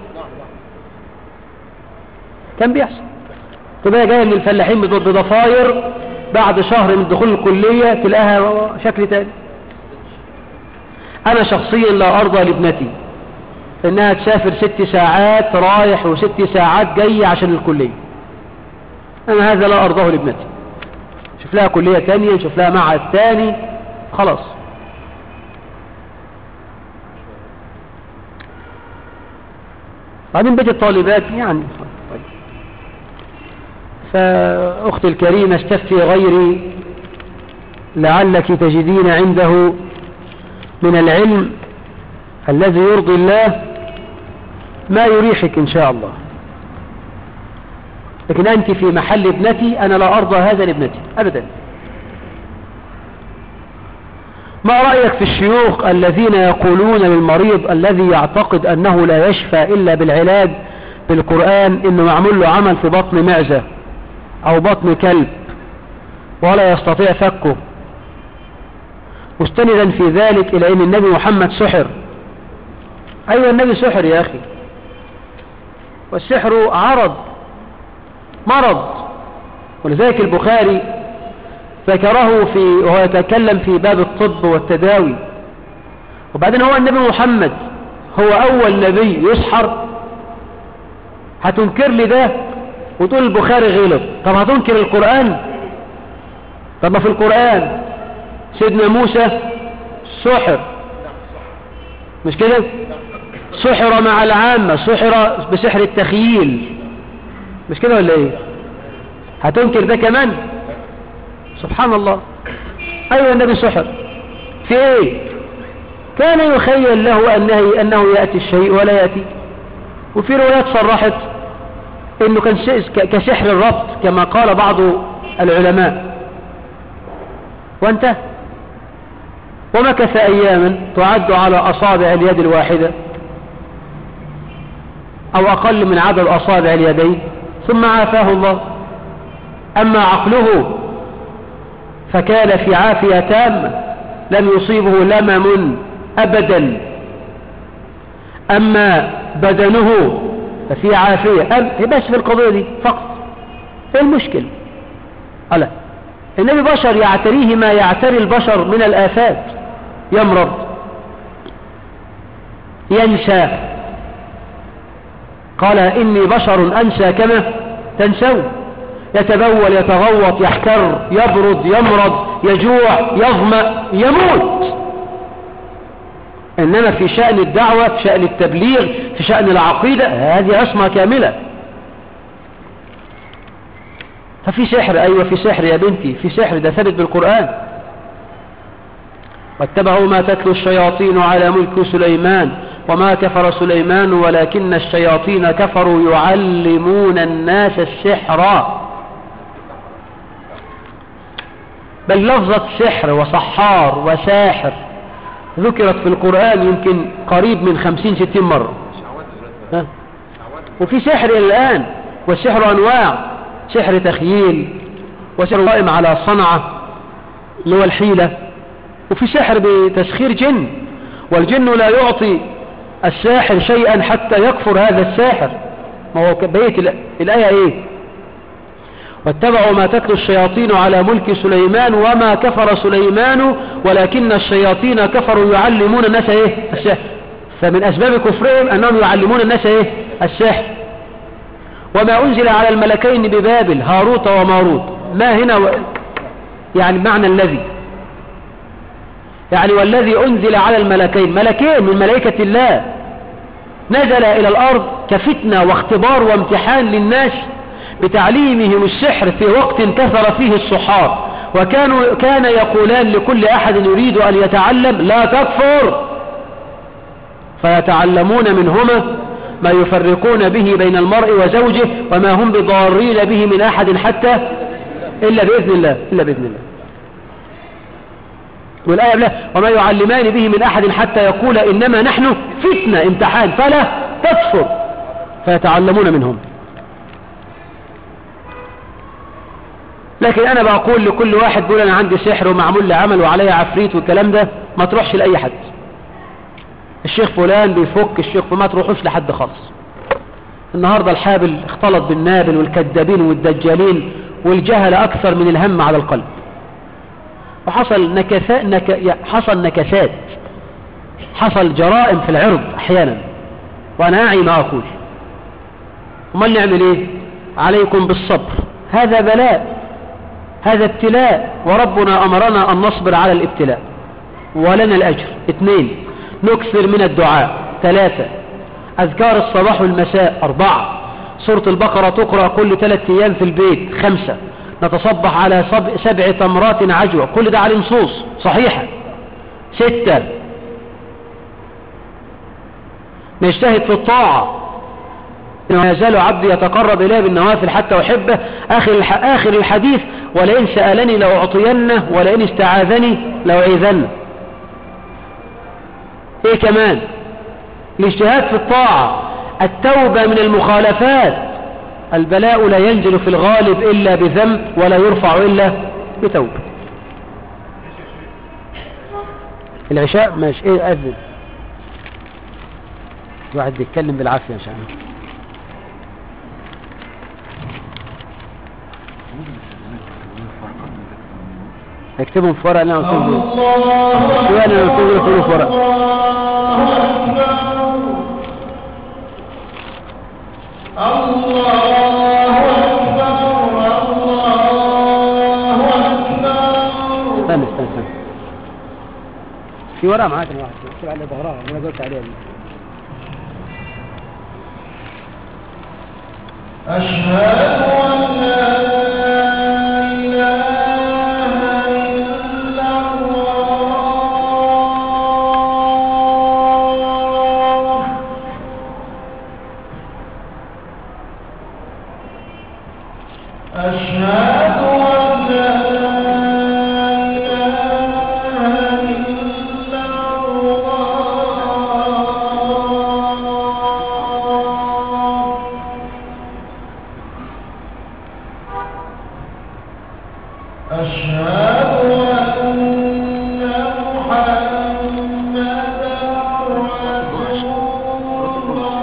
B: كان بيحصل تبقى جاية من الفلاحين بضفاير بعد شهر من دخول الكلية تلاقيها شكل تاني انا شخصيا لا ارضى لابنتي انها تسافر ست ساعات رايح وست ساعات جاي عشان الكلية انا هذا لا ارضاه لابنتي شوف لها كلية تانية شوف لها معهد تاني خلاص بعدين بيت الطالبات يعني فأختي الكريمة استفتي غيري لعلك تجدين عنده من العلم الذي يرضي الله ما يريحك إن شاء الله لكن أنت في محل ابنتي أنا لا أرضى هذا لابنتي أبدا ما رأيك في الشيوخ الذين يقولون للمريض الذي يعتقد أنه لا يشفى إلا بالعلاج بالقرآن إنه معمول له عمل في بطن معزة أو بطن كلب ولا يستطيع فكه مستندا في ذلك إلى أن النبي محمد سحر أيوة النبي سحر يا أخي والسحر عرض مرض ولذلك البخاري ذكره في وهو يتكلم في باب الطب والتداوي وبعدين هو النبي محمد هو أول نبي يسحر هتنكر لي ده وتقول البخاري غلط طب هتنكر القرآن طب ما في القرآن سيدنا موسى سحر مش كده سحر مع العامة سحر بسحر التخييل مش كده ولا ايه هتنكر ده كمان سبحان الله ايوه النبي سحر في ايه كان يخيل له انه, أنه يأتي الشيء ولا يأتي وفي روايات صرحت انه كان كسحر الربط كما قال بعض العلماء وانتهى ومكث اياما تعد على اصابع اليد الواحدة او اقل من عدد اصابع اليدين ثم عافاه الله اما عقله فكان في عافية تامة لم يصيبه لمم ابدا اما بدنه ففي عافية أم بس في القضية دي فقط ايه المشكلة ألا النبي بشر يعتريه ما يعتري البشر من الآفات يمرض ينسى قال إني بشر أنسى كما تنسون يتبول يتغوط يحتر يبرد يمرض يجوع يظمأ يموت إنما في شأن الدعوة في شأن التبليغ في شأن العقيدة هذه عصمة كاملة ففي سحر أيوة في سحر يا بنتي في سحر ده ثبت بالقرآن واتبعوا ما تتلو الشياطين على ملك سليمان وما كفر سليمان ولكن الشياطين كفروا يعلمون الناس السحر بل لفظة سحر وصحار وساحر ذكرت في القرآن يمكن قريب من خمسين ستين مرة ها؟ وفي سحر الآن والسحر أنواع سحر تخييل وسحر قائم على صنعة اللي هو الحيلة وفي سحر بتسخير جن والجن لا يعطي الساحر شيئا حتى يكفر هذا الساحر ما هو بيت الآية ايه واتبعوا ما تتلو الشياطين على ملك سليمان وما كفر سليمان ولكن الشياطين كفروا يعلمون الناس ايه السحر فمن اسباب كفرهم انهم يعلمون الناس ايه السحر وما انزل على الملكين ببابل هاروت وماروت ما هنا و... يعني معنى الذي يعني والذي انزل على الملكين ملكين من ملائكة الله نزل الى الارض كفتنة واختبار وامتحان للناس بتعليمهم السحر في وقت كثر فيه الصحار وكانوا كان يقولان لكل أحد يريد أن يتعلم لا تكفر فيتعلمون منهما ما يفرقون به بين المرء وزوجه وما هم بضارين به من أحد حتى إلا بإذن الله إلا بإذن الله والآية لا وما يعلمان به من أحد حتى يقول إنما نحن فتنة امتحان فلا تكفر فيتعلمون منهم لكن أنا بقول لكل واحد بيقول أنا عندي سحر ومعمول لي عمل وعليا عفريت والكلام ده ما تروحش لأي حد الشيخ فلان بيفك الشيخ ما تروحوش لحد خالص النهاردة الحابل اختلط بالنابل والكذابين والدجالين والجهل أكثر من الهم على القلب وحصل نكسات نك... حصل نكسات حصل جرائم في العرض احيانا وانا اعي ما اقول وما نعمل ايه عليكم بالصبر هذا بلاء هذا ابتلاء وربنا امرنا ان نصبر على الابتلاء ولنا الاجر اثنين نكثر من الدعاء ثلاثة اذكار الصباح والمساء اربعة سورة البقرة تقرأ كل ثلاثة ايام في البيت خمسة نتصبح على سبع تمرات عجوة كل ده عليه نصوص صحيحة ستة نجتهد في الطاعة ما يزال عبدي يتقرب إليه بالنوافل حتى أحبه آخر, آخر الحديث ولئن سألني لأعطينه ولئن استعاذني لأعيذنه ايه كمان الاجتهاد في الطاعة التوبة من المخالفات البلاء لا ينزل في الغالب إلا بذنب ولا يرفع إلا بتوبة العشاء ماشي ايه أذن واحد بيتكلم بالعافية ان شاء الله اكتبهم في ورقة انا اكتبهم شو انا اكتبهم في ورقة استنى استنى استنى في ورقة معاك انا واحد اكتب على ظهرها انا قلت عليها دي
C: أشهد أن لا إله إلا الله أشهد أن لا إله إلا الله أشهد أن محمدا رسول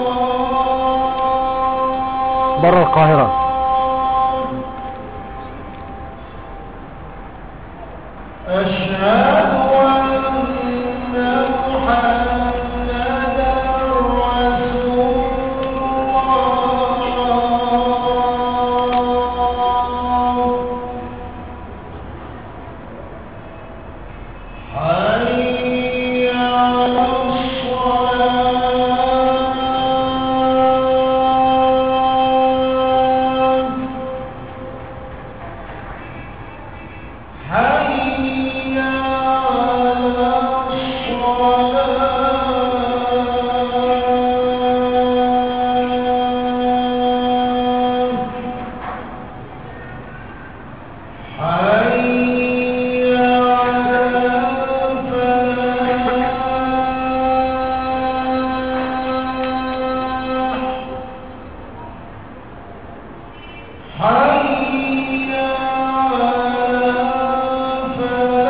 C: الله
B: بره القاهرة
C: أشهد أن محمدا رسول الله حي على الصلاة حي على الصلاة حي على الفلاح حي على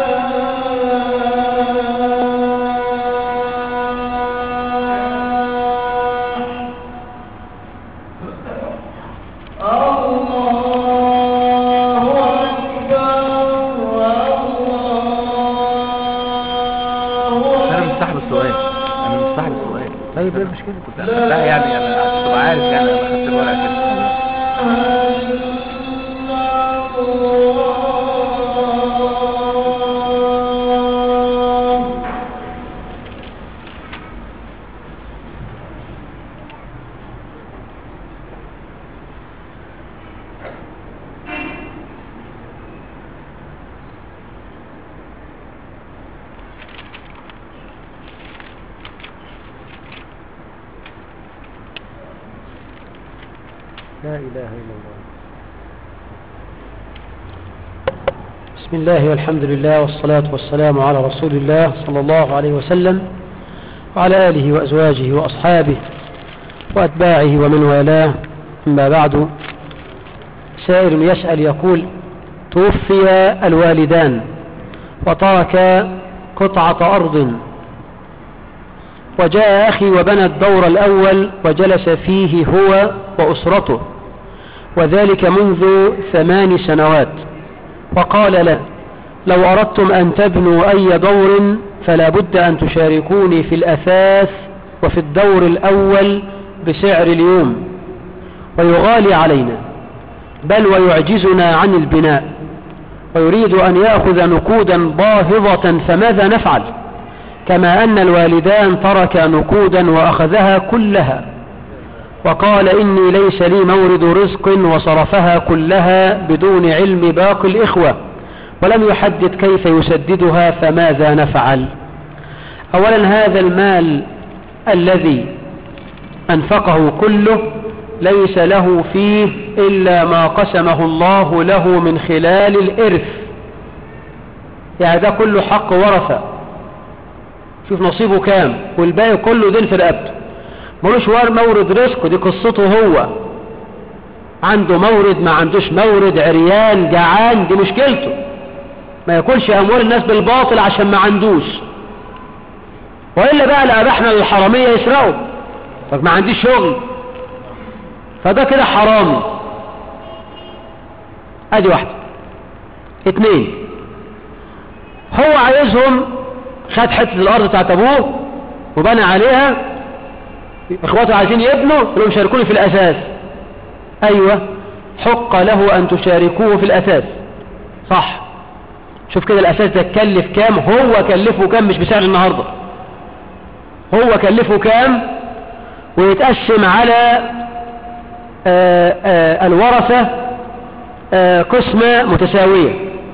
C: الفلاح الله أكبر الله
D: انا مش صاحب السؤال انا مش صاحب السؤال
B: طيب ايه المشكلة
D: كنت لا يعني يعني عشان تبقى عارف يعني انا خدت الورقه كده
B: لا إله إلا الله بسم الله والحمد لله والصلاة والسلام على رسول الله صلى الله عليه وسلم وعلى آله وأزواجه وأصحابه وأتباعه ومن والاه أما بعد سائل يسأل يقول توفي الوالدان وترك قطعة أرض وجاء أخي وبنى الدور الأول وجلس فيه هو وأسرته وذلك منذ ثمان سنوات وقال له لو أردتم أن تبنوا أي دور فلا بد أن تشاركوني في الأثاث وفي الدور الأول بسعر اليوم ويغالي علينا بل ويعجزنا عن البناء ويريد أن يأخذ نقودا باهظة فماذا نفعل كما أن الوالدان ترك نقودا وأخذها كلها وقال إني ليس لي مورد رزق وصرفها كلها بدون علم باقي الإخوة ولم يحدد كيف يسددها فماذا نفعل أولا هذا المال الذي أنفقه كله ليس له فيه إلا ما قسمه الله له من خلال الإرث يعني ده كله حق ورثة شوف نصيبه كام والباقي كله دين في رقبته ملوش وار مورد رزق دي قصته هو عنده مورد ما عندوش مورد عريان جعان دي مشكلته ما ياكلش اموال الناس بالباطل عشان ما عندوش والا بقى لاباحنا للحراميه يسرقوا طب ما عنديش شغل فده كده حرامي ادي واحده اتنين هو عايزهم خد حته الارض بتاعت ابوه وبنى عليها اخواته عايزين يبنوا يقولوا شاركوني في الاساس ايوه حق له ان تشاركوه في الاساس صح شوف كده الاساس ده تكلف كام هو كلفه كام مش بسعر النهارده هو كلفه كام ويتقسم على آآ آآ الورثة آآ قسمة متساوية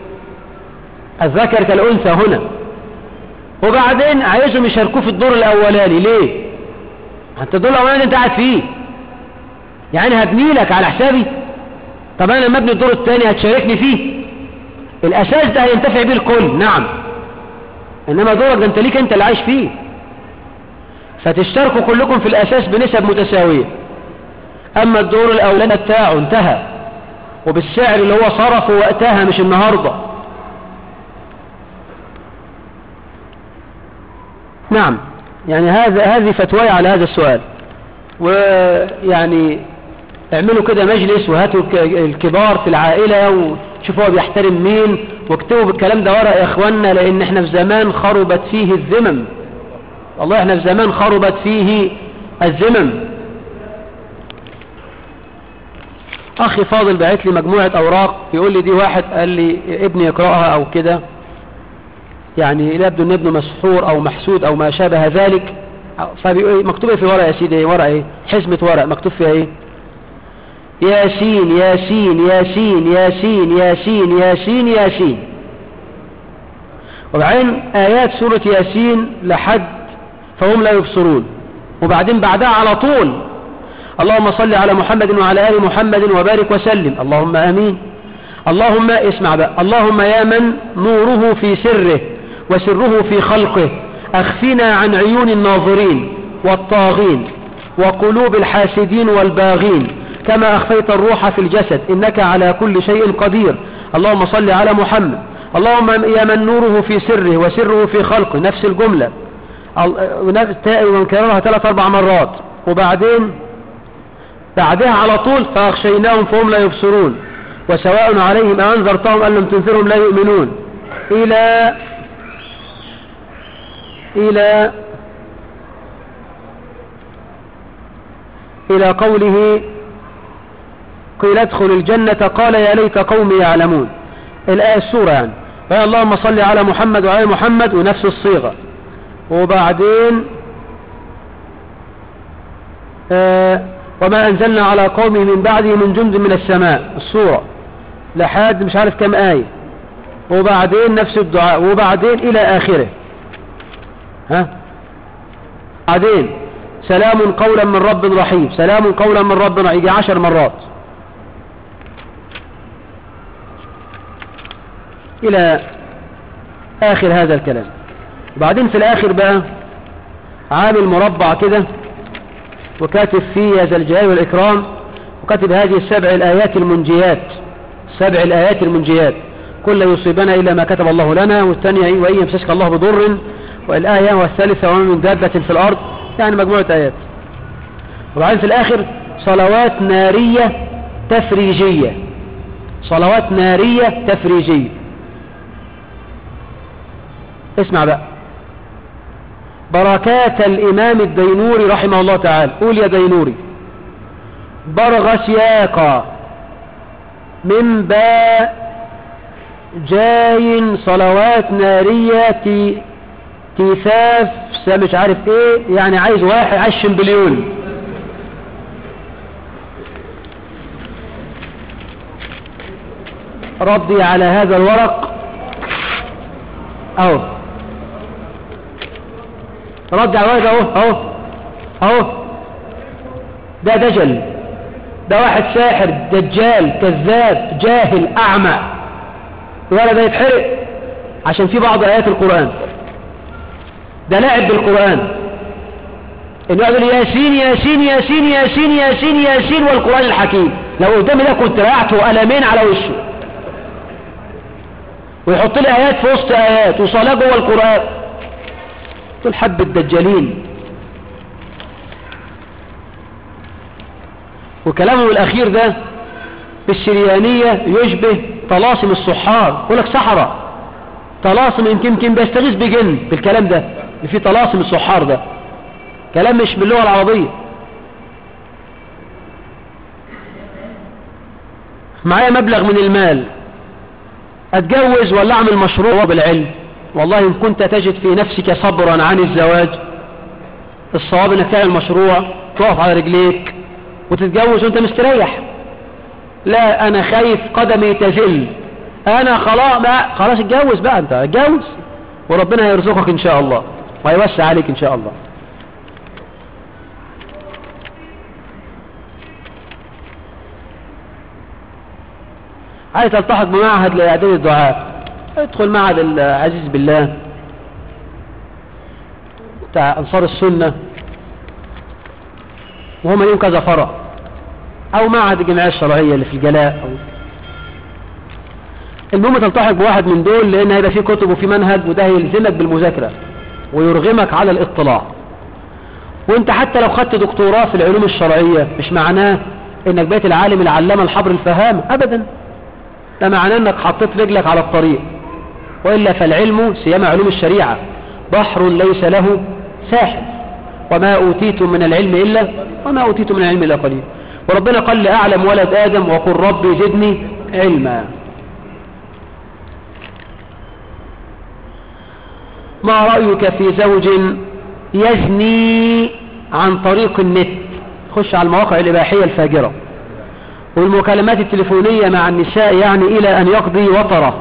B: الذكر كالأنثى هنا وبعدين عايزهم يشاركوه في الدور الأولاني ليه انت الدور الأولاني انت قاعد فيه يعني هبني لك على حسابي طب انا لما ابني الدور الثاني هتشاركني فيه الاساس ده هينتفع بيه الكل نعم انما دورك ده انت ليك انت اللي عايش فيه فتشتركوا كلكم في الاساس بنسب متساوية اما الدور الاولاني بتاعه انتهى وبالسعر اللي هو صرفه وقتها مش النهاردة نعم يعني هذا هذه فتواي على هذا السؤال ويعني اعملوا كده مجلس وهاتوا الكبار في العائلة وشوفوا هو بيحترم مين واكتبوا بالكلام ده ورق يا اخوانا لان احنا في زمان خربت فيه الذمم والله احنا في زمان خربت فيه الذمم اخي فاضل بعت لي مجموعة اوراق يقول لي دي واحد قال لي ابني يقرأها او كده يعني يبدو ان ابنه مسحور او محسود او ما شابه ذلك فمكتوب في ورق يا سيدي ورق ايه حزمة ورق مكتوب فيها ايه ياسين ياسين ياسين ياسين ياسين ياسين ياسين وبعدين آيات سورة ياسين لحد فهم لا يبصرون وبعدين بعدها على طول اللهم صل على محمد وعلى آل محمد وبارك وسلم اللهم آمين اللهم اسمع بقى اللهم يا من نوره في سره وسره في خلقه أخفنا عن عيون الناظرين والطاغين وقلوب الحاسدين والباغين كما أخفيت الروح في الجسد إنك على كل شيء قدير اللهم صل على محمد اللهم يا من نوره في سره وسره في خلقه نفس الجملة ونكررها ثلاث أربع مرات وبعدين بعدها على طول فأخشيناهم فهم لا يبصرون وسواء عليهم أنذرتهم أن لم تنذرهم لا يؤمنون إلى إلى إلى قوله قيل ادخل الجنة قال يا ليت قومي يعلمون الآية السورة يعني فيا اللهم صل على محمد وعلى محمد ونفس الصيغة وبعدين آه وما أنزلنا على قومه من بعده من جند من السماء السورة لحد مش عارف كم آية وبعدين نفس الدعاء وبعدين إلى آخره ها بعدين سلام قولا من رب رحيم سلام قولا من رب رحيم يجي عشر مرات إلى آخر هذا الكلام وبعدين في الآخر بقى عامل مربع كده وكاتب فيه يا ذا الجلال والإكرام وكاتب هذه السبع الآيات المنجيات سبع الآيات المنجيات كل يصيبنا إلا ما كتب الله لنا والثانية وإن يمسسك الله بضر والآية والثالثة وما من دابة في الأرض يعني مجموعة آيات وبعدين في الآخر صلوات نارية تفريجية صلوات نارية تفريجية اسمع بقى بركات الإمام الدينوري رحمه الله تعالى قول يا دينوري برغ سياقا من باء جاي صلوات نارية تي تيفاف مش عارف ايه يعني عايز واحد عشم بليون ردي على هذا الورق اهو رد على الورق اهو اهو اهو ده دجل ده واحد ساحر دجال كذاب جاهل اعمى ولا ده يتحرق عشان في بعض ايات القرآن ده لعب بالقرآن انه يقول ياسين ياسين ياسين ياسين ياسين ياسين والقرآن الحكيم لو قدامي ده كنت ريعته قلمين على وشه ويحط لي ايات في وسط ايات وصلاه جوه القرآن دول حب الدجالين وكلامه الأخير ده بالسريانية يشبه طلاسم الصحار يقول لك سحرة طلاسم يمكن يمكن بيستغيث بجن بالكلام ده اللي فيه طلاسم الصحار ده كلام مش باللغة العربية معايا مبلغ من المال اتجوز ولا اعمل مشروع بالعلم والله ان كنت تجد في نفسك صبرا عن الزواج الصواب انك تعمل مشروع تقف على رجليك وتتجوز وانت مستريح لا انا خايف قدمي تزل انا خلاص بقى خلاص اتجوز بقى انت اتجوز وربنا هيرزقك ان شاء الله ويوسع عليك ان شاء الله عايز تلتحق بمعهد لاعداد الدعاء ادخل معهد العزيز بالله بتاع انصار السنه وهم ليهم كذا فرع او معهد الجمعيه الشرعيه اللي في الجلاء أو المهم تلتحق بواحد من دول لان هيبقى فيه كتب وفيه منهج وده هيلزمك بالمذاكره ويرغمك على الاطلاع وانت حتى لو خدت دكتوراه في العلوم الشرعيه مش معناه انك بقيت العالم العلامه الحبر الفهام ابدا ده معناه انك حطيت رجلك على الطريق والا فالعلم سيما علوم الشريعه بحر ليس له ساحل وما اوتيتم من العلم الا وما اوتيتم من العلم الا قليل وربنا قال لاعلم ولد ادم وقل ربي زدني علما ما رايك في زوج يزني عن طريق النت خش على المواقع الاباحيه الفاجره والمكالمات التليفونيه مع النساء يعني الى ان يقضي وطره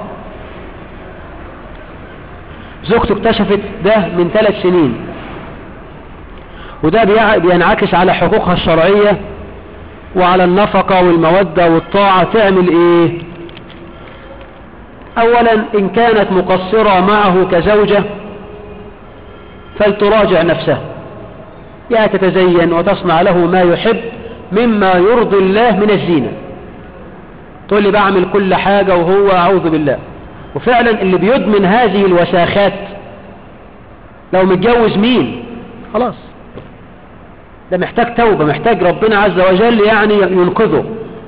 B: زوجته اكتشفت ده من ثلاث سنين وده بينعكس على حقوقها الشرعية وعلى النفقة والمودة والطاعة تعمل ايه اولا ان كانت مقصرة معه كزوجة فلتراجع نفسها يا تتزين وتصنع له ما يحب مما يرضي الله من الزينة تقول لي بعمل كل حاجة وهو اعوذ بالله وفعلا اللي بيدمن هذه الوساخات لو متجوز مين خلاص ده محتاج توبة محتاج ربنا عز وجل يعني ينقذه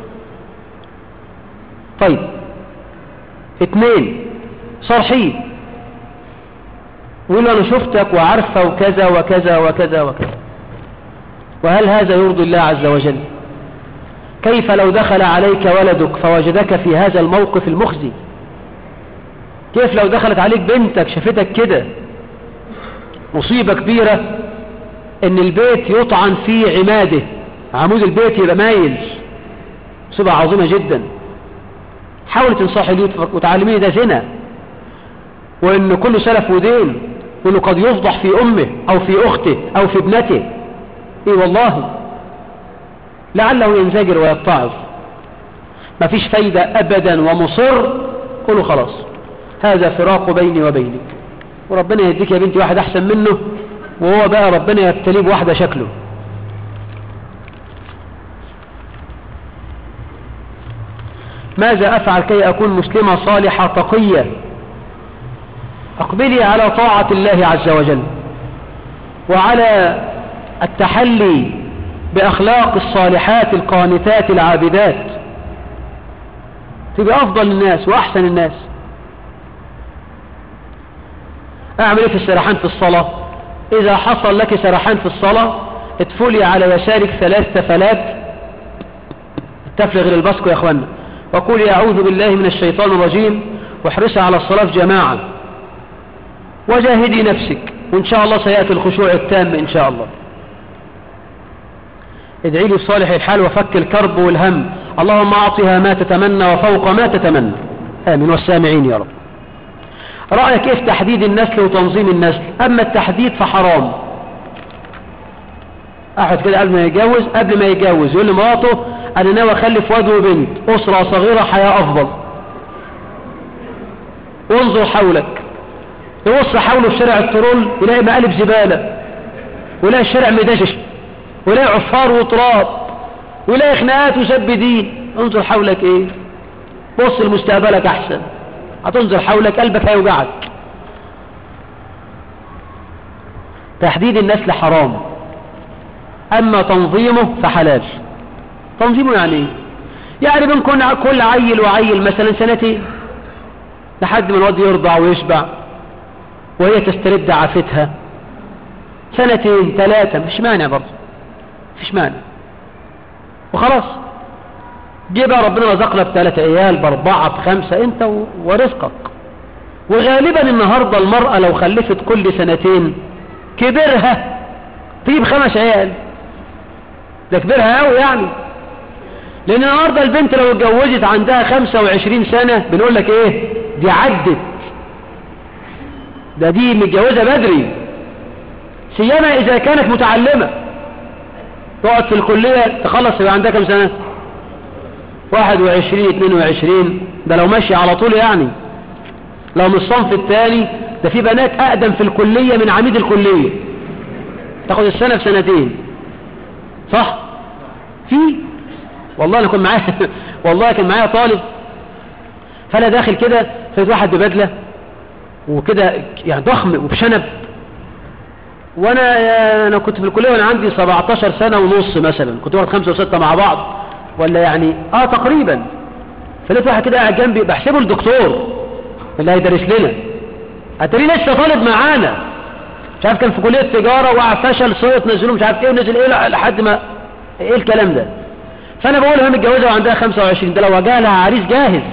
B: طيب اتنين صرحيه ويقول له انا شفتك وعارفه وكذا وكذا وكذا وكذا وهل هذا يرضي الله عز وجل كيف لو دخل عليك ولدك فوجدك في هذا الموقف المخزي كيف لو دخلت عليك بنتك شافتك كده مصيبة كبيرة ان البيت يطعن في عماده عمود البيت يبقى مايل مصيبة عظيمة جدا حاول تنصحي لي وتعلميني ده زنا وان كله سلف ودين وانه قد يفضح في امه او في اخته او في ابنته ايه والله لعله ينزجر ويتعظ مفيش فايدة ابدا ومصر قولوا خلاص هذا فراق بيني وبينك وربنا يهديك يا بنتي واحد أحسن منه وهو بقى ربنا يبتليه بواحدة شكله ماذا أفعل كي أكون مسلمة صالحة تقية أقبلي على طاعة الله عز وجل وعلى التحلي بأخلاق الصالحات القانتات العابدات تبقى أفضل الناس وأحسن الناس أعمل إيه في السرحان في الصلاة إذا حصل لك سرحان في الصلاة ادفلي على يسارك ثلاث تفلات التفل غير البسكو يا أخوانا وقولي أعوذ بالله من الشيطان الرجيم واحرصي على الصلاة في جماعة وجاهدي نفسك وإن شاء الله سيأتي الخشوع التام إن شاء الله ادعي لي بصالح الحال وفك الكرب والهم اللهم أعطها ما تتمنى وفوق ما تتمنى آمين والسامعين يا رب رأيك إيه في تحديد النسل وتنظيم النسل أما التحديد فحرام أحد كده قبل ما يتجوز قبل ما يتجوز يقول لمراته أنا ناوي أخلف واد وبنت أسرة صغيرة حياة أفضل وانظر حولك يبص حوله في شارع الترول يلاقي مقالب زبالة ويلاقي الشارع مدشش ويلاقي عفار وتراب ويلاقي خناقات وسب دين انظر حولك ايه بص لمستقبلك احسن هتنظر حولك قلبك هيوجعك تحديد النسل حرام اما تنظيمه فحلال تنظيمه يعني ايه يعني بنكون كل عيل وعيل مثلا سنتين لحد ما الواد يرضع ويشبع وهي تسترد عافتها سنتين ثلاثة مش مانع برضه مش مانع وخلاص جه بقى ربنا رزقنا بثلاثة عيال باربعة بخمسة انت و- ورزقك وغالبا النهاردة المرأة لو خلفت كل سنتين كبرها تجيب خمس عيال ده كبرها قوي يعني لان النهاردة البنت لو اتجوزت عندها خمسة وعشرين سنة بنقول لك ايه دي عدت ده دي متجوزة بدري سيما اذا كانت متعلمة تقعد في الكلية تخلص يبقى عندها كم سنة واحد وعشرين اتنين وعشرين ده لو ماشي على طول يعني لو من الصنف الثاني ده في بنات اقدم في الكلية من عميد الكلية تاخد السنة في سنتين صح في والله انا كنت معايا والله كان معايا طالب فانا داخل كده فلقيت واحد ببدله وكده يعني ضخم وبشنب وانا انا كنت في الكليه وانا عندي 17 سنه ونص مثلا كنت واخد خمسه وسته مع بعض ولا يعني اه تقريبا فلقيت واحد كده قاعد جنبي بحسبه الدكتور اللي هيدرس لنا اتاري لسه طالب معانا مش عارف كان في كليه تجاره وقع فشل صوت نزلوه مش عارف ايه ونزل ايه لحد ما ايه الكلام ده فانا بقول هي متجوزه وعندها 25 ده لو جه لها عريس جاهز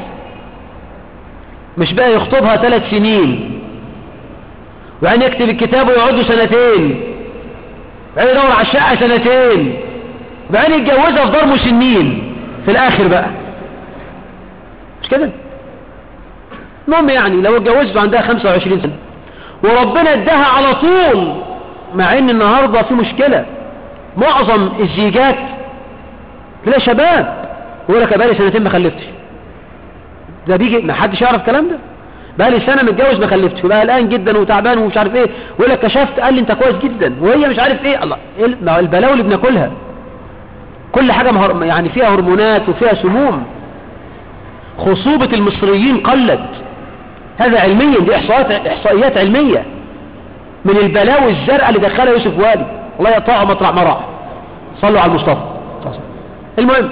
B: مش بقى يخطبها ثلاث سنين وبعدين يكتب الكتاب ويقعدوا سنتين وبعدين يدور على الشقه سنتين وبعدين يتجوزها في دار مسنين في الاخر بقى مش كده المهم يعني لو اتجوزت وعندها 25 سنه وربنا اداها على طول مع ان النهارده في مشكله معظم الزيجات تلاقي شباب يقول لك بقالي سنتين ما خلفتش ده بيجي ما حدش يعرف الكلام ده بقالي سنه متجوز ما خلفتش وبقى قلقان جدا وتعبان ومش عارف ايه ويقول لك كشفت قال لي انت كويس جدا وهي مش عارف ايه الله إيه ما هو البلاوي اللي بناكلها كل حاجه مهر... يعني فيها هرمونات وفيها سموم خصوبه المصريين قلت هذا علميا دي احصائيات احصائيات علميه من البلاوي الزرقاء اللي دخلها يوسف والي الله يقطعه مطرح ما راح صلوا على المصطفى المهم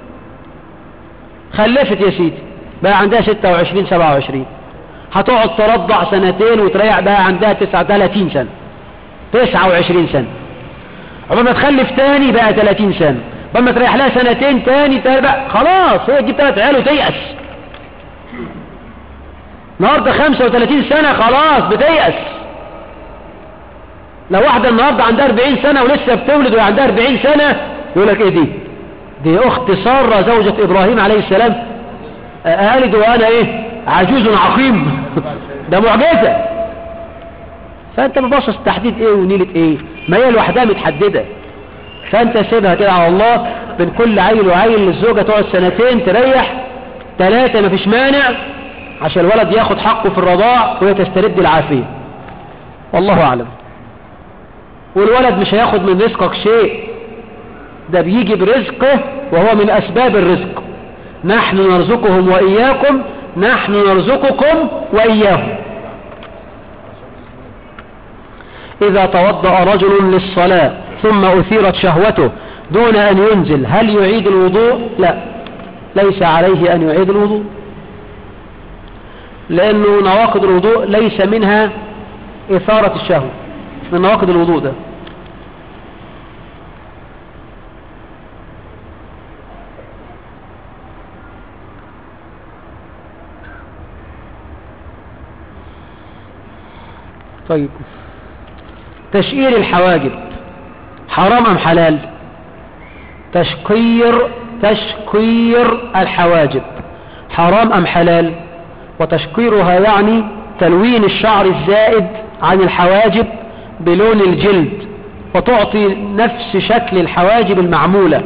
B: خلفت يا سيدي بقى عندها 26 27 هتقعد ترضع سنتين وتريح بقى عندها 39 سنة 29 سنة عقبال ما تخلف تاني بقى 30 سنة عقبال ما تريح لها سنتين تاني تاني بقى خلاص هي تجيب ثلاث عيال وتيأس النهارده 35 سنة خلاص بتيأس لو واحدة النهارده عندها 40 سنة ولسه بتولد وعندها 40 سنة يقول لك ايه دي دي اخت سارة زوجة ابراهيم عليه السلام ألد وأنا إيه عجوز عقيم ده معجزة فأنت مبصص تحديد إيه ونيلة إيه ما هي لوحدها متحددة فأنت سيبها كده على الله بين كل عيل وعيل للزوجة تقعد سنتين تريح ثلاثة مفيش مانع عشان الولد ياخد حقه في الرضاع وهي تسترد العافية والله أعلم والولد مش هياخد من رزقك شيء ده بيجي برزقه وهو من أسباب الرزق نحن نرزقهم وإياكم نحن نرزقكم وإياهم إذا توضأ رجل للصلاة ثم أثيرت شهوته دون أن ينزل هل يعيد الوضوء لا ليس عليه أن يعيد الوضوء لأنه نواقض الوضوء ليس منها إثارة الشهوة من نواقض الوضوء ده طيب تشقير الحواجب حرام أم حلال تشقير تشقير الحواجب حرام أم حلال وتشقيرها يعني تلوين الشعر الزائد عن الحواجب بلون الجلد وتعطي نفس شكل الحواجب المعمولة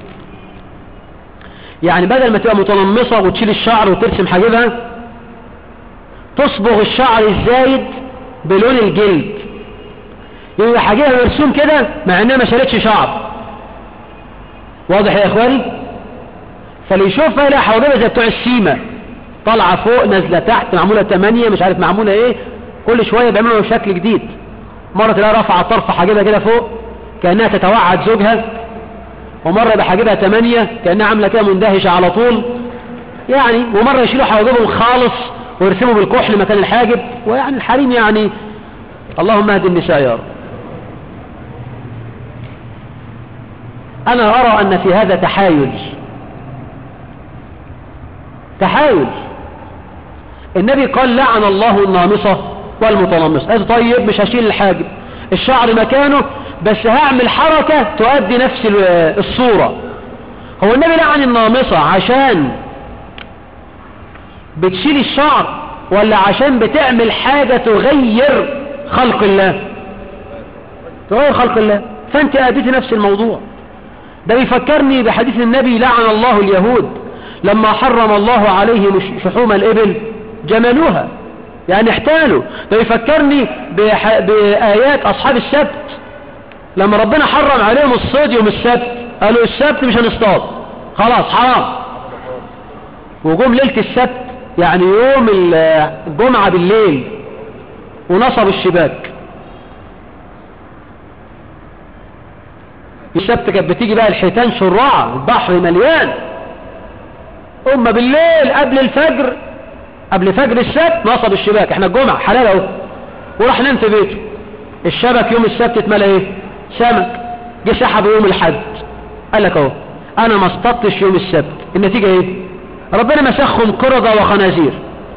B: يعني بدل ما تبقى متنمصة وتشيل الشعر وترسم حاجبها تصبغ الشعر الزايد بلون الجلد يبقى حاجبها مرسوم كده مع انها ما شالتش شعر واضح يا اخواني فاللي يشوفها يلاقي حواجبها زي بتوع السيمة طالعة فوق نازلة تحت معمولة تمانية مش عارف معمولة ايه كل شوية بيعملوا شكل جديد مرة تلاقي رفع طرف حاجبها كده فوق كأنها تتوعد زوجها ومرة بحاجبها تمانية كأنها عاملة كده مندهشة على طول يعني ومرة يشيلوا حواجبهم خالص ويرسموا بالكحل مكان الحاجب ويعني الحريم يعني اللهم اهد النساء يا رب أنا أرى أن في هذا تحايل تحايل النبي قال لعن الله النامصة والمتنمصة قال طيب مش هشيل الحاجب الشعر مكانه بس هعمل حركة تؤدي نفس ال- الصورة هو النبي لعن النامصة عشان بتشيل الشعر ولا عشان بتعمل حاجة تغير خلق الله تغير خلق الله فانت اديت نفس الموضوع ده بيفكرني بحديث النبي لعن الله اليهود لما حرم الله عليهم شحوم الإبل جملوها يعني احتالوا ده بيفكرني بح... بآيات أصحاب السبت لما ربنا حرم عليهم الصيد يوم السبت قالوا السبت مش هنصطاد خلاص حرام وجم ليلة السبت يعني يوم الجمعة بالليل ونصب الشباك السبت كانت بتيجي بقى الحيتان شراعة البحر مليان أما بالليل قبل الفجر قبل فجر السبت نصب الشباك احنا الجمعة حلال اهو وراح نام في بيته الشبك يوم السبت اتملى ايه سمك جه سحبه يوم الحد قال لك اهو انا ما اصطدتش يوم السبت النتيجة ايه ربنا مسخهم قردة وخنازير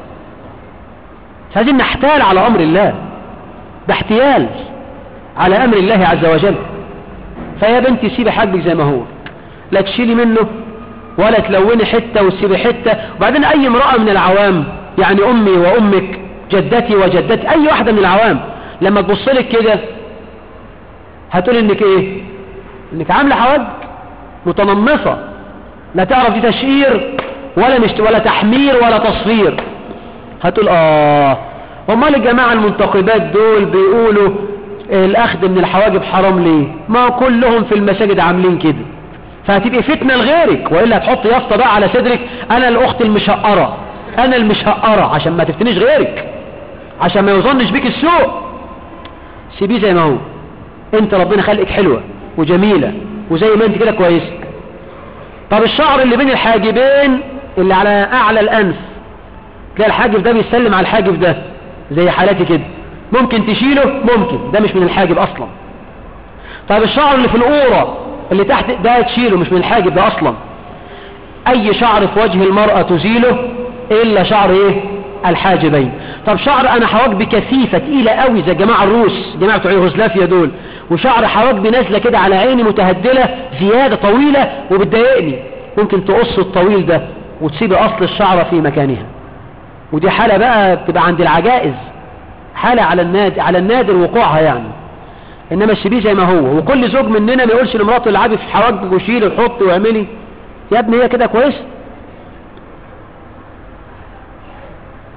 B: مش عايزين نحتال على امر الله ده احتيال على امر الله عز وجل فيا بنتي سيبي حاجبك زي ما هو لا تشيلي منه ولا تلوني حتة وتسيبي حتة وبعدين اي امرأة من العوام يعني امي وامك جدتي وجدتي اي واحدة من العوام لما تبص لك كده هتقول انك ايه انك عاملة حواج متنمصة لا تعرف دي تشقير ولا مشت ولا تحمير ولا تصفير هتقول اه امال الجماعة المنتقبات دول بيقولوا الاخذ من الحواجب حرام ليه ما كلهم في المساجد عاملين كده فهتبقى فتنة لغيرك وإلا هتحط يافطة بقى على صدرك أنا الأخت المشقرة أنا المشقرة عشان ما تفتنيش غيرك عشان ما يظنش بيك السوء سيبيه زي ما هو انت ربنا خلقك حلوة وجميلة وزي ما انت كده كويس طب الشعر اللي بين الحاجبين اللي على أعلى الأنف تلاقي الحاجب ده بيسلم على الحاجب ده زي حالاتي كده ممكن تشيله ممكن ده مش من الحاجب أصلا طب الشعر اللي في القورة اللي تحت ده تشيله مش من الحاجب ده اصلا اي شعر في وجه المرأة تزيله الا شعر ايه الحاجبين طب شعر انا حواجبي كثيفة تقيلة قوي زي جماعة الروس جماعة بتوع يوغوسلافيا دول وشعر حواجبي نازلة كده على عيني متهدلة زيادة طويلة وبتضايقني ممكن تقص الطويل ده وتسيب اصل الشعرة في مكانها ودي حالة بقى بتبقى عند العجائز حالة على النادر على النادر وقوعها يعني انما سيبيه زي ما هو وكل زوج مننا ما يقولش لمراته العبي في حواجبك وشيل وحط واعملي يا ابني هي كده كويس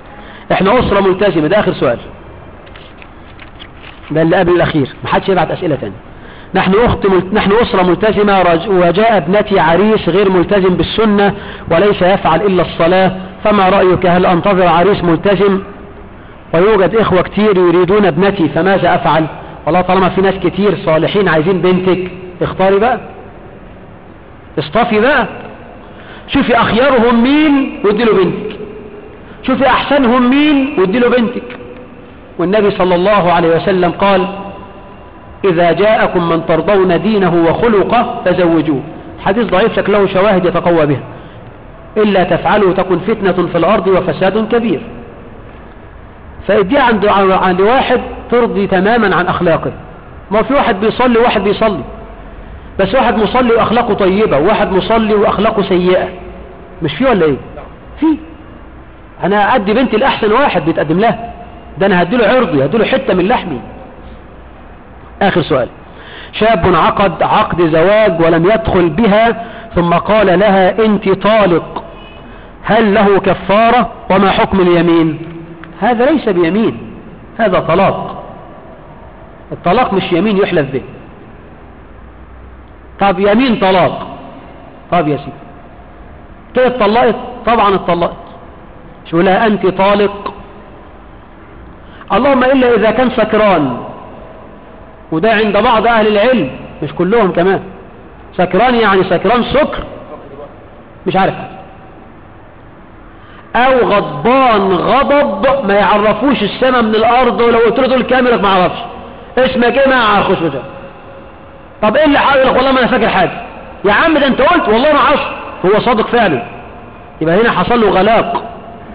B: احنا أسرة ملتزمة ده آخر سؤال ده اللي قبل الأخير محدش يبعت أسئلة تاني نحن أخت مل... نحن أسرة ملتزمة رج... وجاء ابنتي عريس غير ملتزم بالسنة وليس يفعل إلا الصلاة فما رأيك هل أنتظر عريس ملتزم ويوجد إخوة كتير يريدون ابنتي فماذا أفعل والله طالما في ناس كتير صالحين عايزين بنتك اختاري بقى اصطفي بقى شوفي أخيارهم مين وادي له بنتك شوفي أحسنهم مين وادي له بنتك والنبي صلى الله عليه وسلم قال إذا جاءكم من ترضون دينه وخلقه فزوجوه حديث ضعيف شكله شواهد يتقوى بها إلا تفعلوا تكن فتنة في الأرض وفساد كبير فاديها عند عند واحد ترضي تماما عن أخلاقه ما في واحد بيصلي وواحد بيصلي بس واحد مصلي وأخلاقه طيبة وواحد مصلي وأخلاقه سيئة مش في ولا إيه في أنا أدي بنتي الأحسن واحد بيتقدم لها ده أنا هديله عرضي هديله حتة من لحمي آخر سؤال شاب عقد عقد زواج ولم يدخل بها ثم قال لها انت طالق هل له كفارة وما حكم اليمين هذا ليس بيمين هذا طلاق الطلاق مش يمين يحلف به طب يمين طلاق طب يا سيدي كده اتطلقت طبعا اتطلقت شو لها انت طالق اللهم الا اذا كان سكران وده عند بعض أهل العلم مش كلهم كمان سكران يعني سكران سكر مش عارف أو غضبان غضب ما يعرفوش السماء من الأرض ولو قلت له دول كاملك ما عرفش اسمك ايه ما يعرفوش ده طب ايه اللي حاول والله ما انا فاكر حاجة يا عم ده انت قلت والله ما عرفش هو صادق فعلا يبقى هنا حصل له غلاق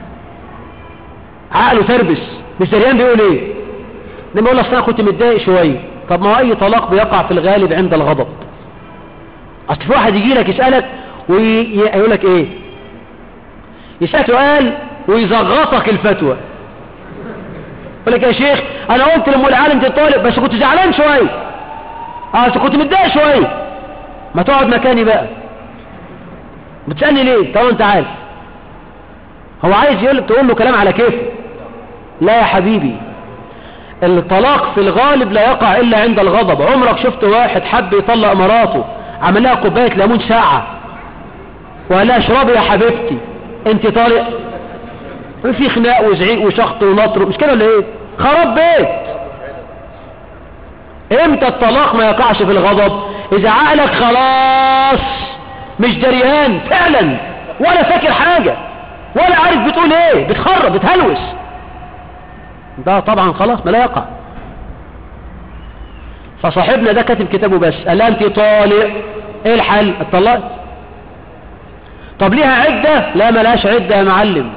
B: عقله تربس مش دريان بيقول ايه لما يقول اصل انا كنت متضايق شويه طب ما هو اي طلاق بيقع في الغالب عند الغضب اصل في واحد يجي لك يسالك ويقول لك ايه يسالك سؤال ويزغطك الفتوى يقول لك يا شيخ انا قلت لام العالم تطالب بس كنت زعلان شويه اه كنت متضايق شويه ما تقعد مكاني بقى بتسالني ليه طب انت عارف هو عايز يقول تقول له كلام على كيف لا يا حبيبي الطلاق في الغالب لا يقع إلا عند الغضب عمرك شفت واحد حب يطلق مراته عمل لها كوباية ليمون ساعة وقال لها اشربي يا حبيبتي انت طالق في خناق وزعيق وشخط ونطر مش كده ولا ايه خراب بيت امتى الطلاق ما يقعش في الغضب اذا عقلك خلاص مش دريان فعلا ولا فاكر حاجة ولا عارف بتقول ايه بتخرب بتهلوس ده طبعا خلاص ما لا يقع فصاحبنا ده كاتب كتابه بس قال انت طالق ايه الحل اتطلقت طب ليها عدة لا ملاش عدة يا معلم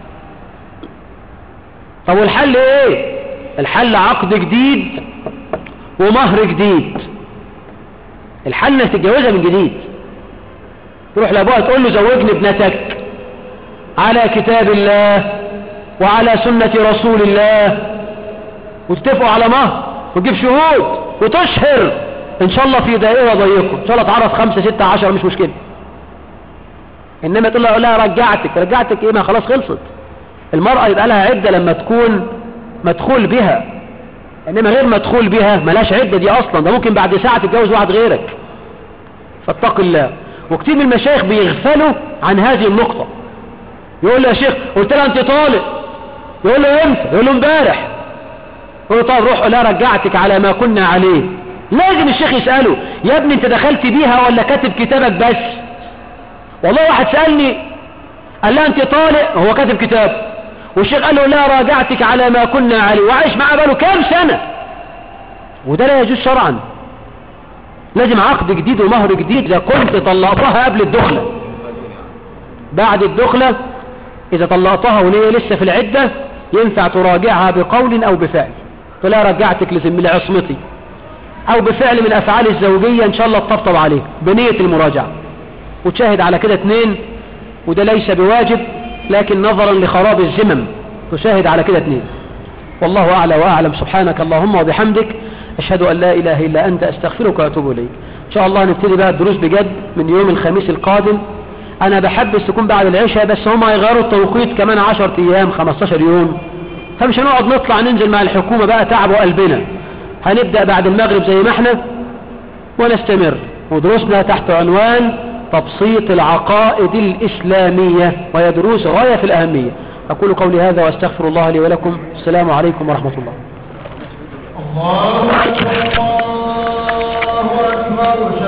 B: طب والحل ايه الحل عقد جديد ومهر جديد الحل انك تتجوزها من جديد تروح لابوها تقول له زوجني ابنتك على كتاب الله وعلى سنة رسول الله وتتفقوا على مهر وتجيب شهود وتشهر ان شاء الله في دائرة ضيقه ان شاء الله تعرف خمسة ستة عشر مش مشكلة انما تقول لها لا رجعتك رجعتك ايه ما خلاص خلصت المرأة يبقى لها عدة لما تكون مدخول بها انما غير مدخول بها ملاش عدة دي اصلا ده ممكن بعد ساعة تتجوز واحد غيرك فاتق الله وكتير من المشايخ بيغفلوا عن هذه النقطة يقول له يا شيخ قلت لها انت طالق يقول له امتى يقول له امبارح يقول له طب روح لا رجعتك على ما كنا عليه لازم الشيخ يسأله يا ابني انت دخلت بيها ولا كاتب كتابك بس والله واحد سألني قال لها انت طالق هو كاتب كتاب والشيخ قال له لا راجعتك على ما كنا عليه وعايش معاه بقاله كام سنة وده لا يجوز شرعا لازم عقد جديد ومهر جديد اذا كنت طلقتها قبل الدخلة بعد الدخلة اذا طلقتها وهي لسه في العدة ينفع تراجعها بقول او بفعل فلا رجعتك لزم لعصمتي او بفعل من افعال الزوجية ان شاء الله تطبطب عليه بنية المراجعة وتشاهد على كده اتنين وده ليس بواجب لكن نظرا لخراب الزمم تشاهد على كده اتنين والله أعلى وأعلم سبحانك اللهم وبحمدك أشهد أن لا إله إلا أنت أستغفرك وأتوب إليك إن شاء الله نبتدي بقى الدروس بجد من يوم الخميس القادم انا بحبس تكون بعد العشاء بس هم هيغيروا التوقيت كمان 10 ايام 15 يوم فمش هنقعد نطلع ننزل مع الحكومة بقى تعب قلبنا هنبدأ بعد المغرب زي ما احنا ونستمر ودروسنا تحت عنوان تبسيط العقائد الإسلامية وهي دروس غاية في الأهمية أقول قولي هذا وأستغفر الله لي ولكم السلام عليكم ورحمة الله
C: الله أكبر الله أكبر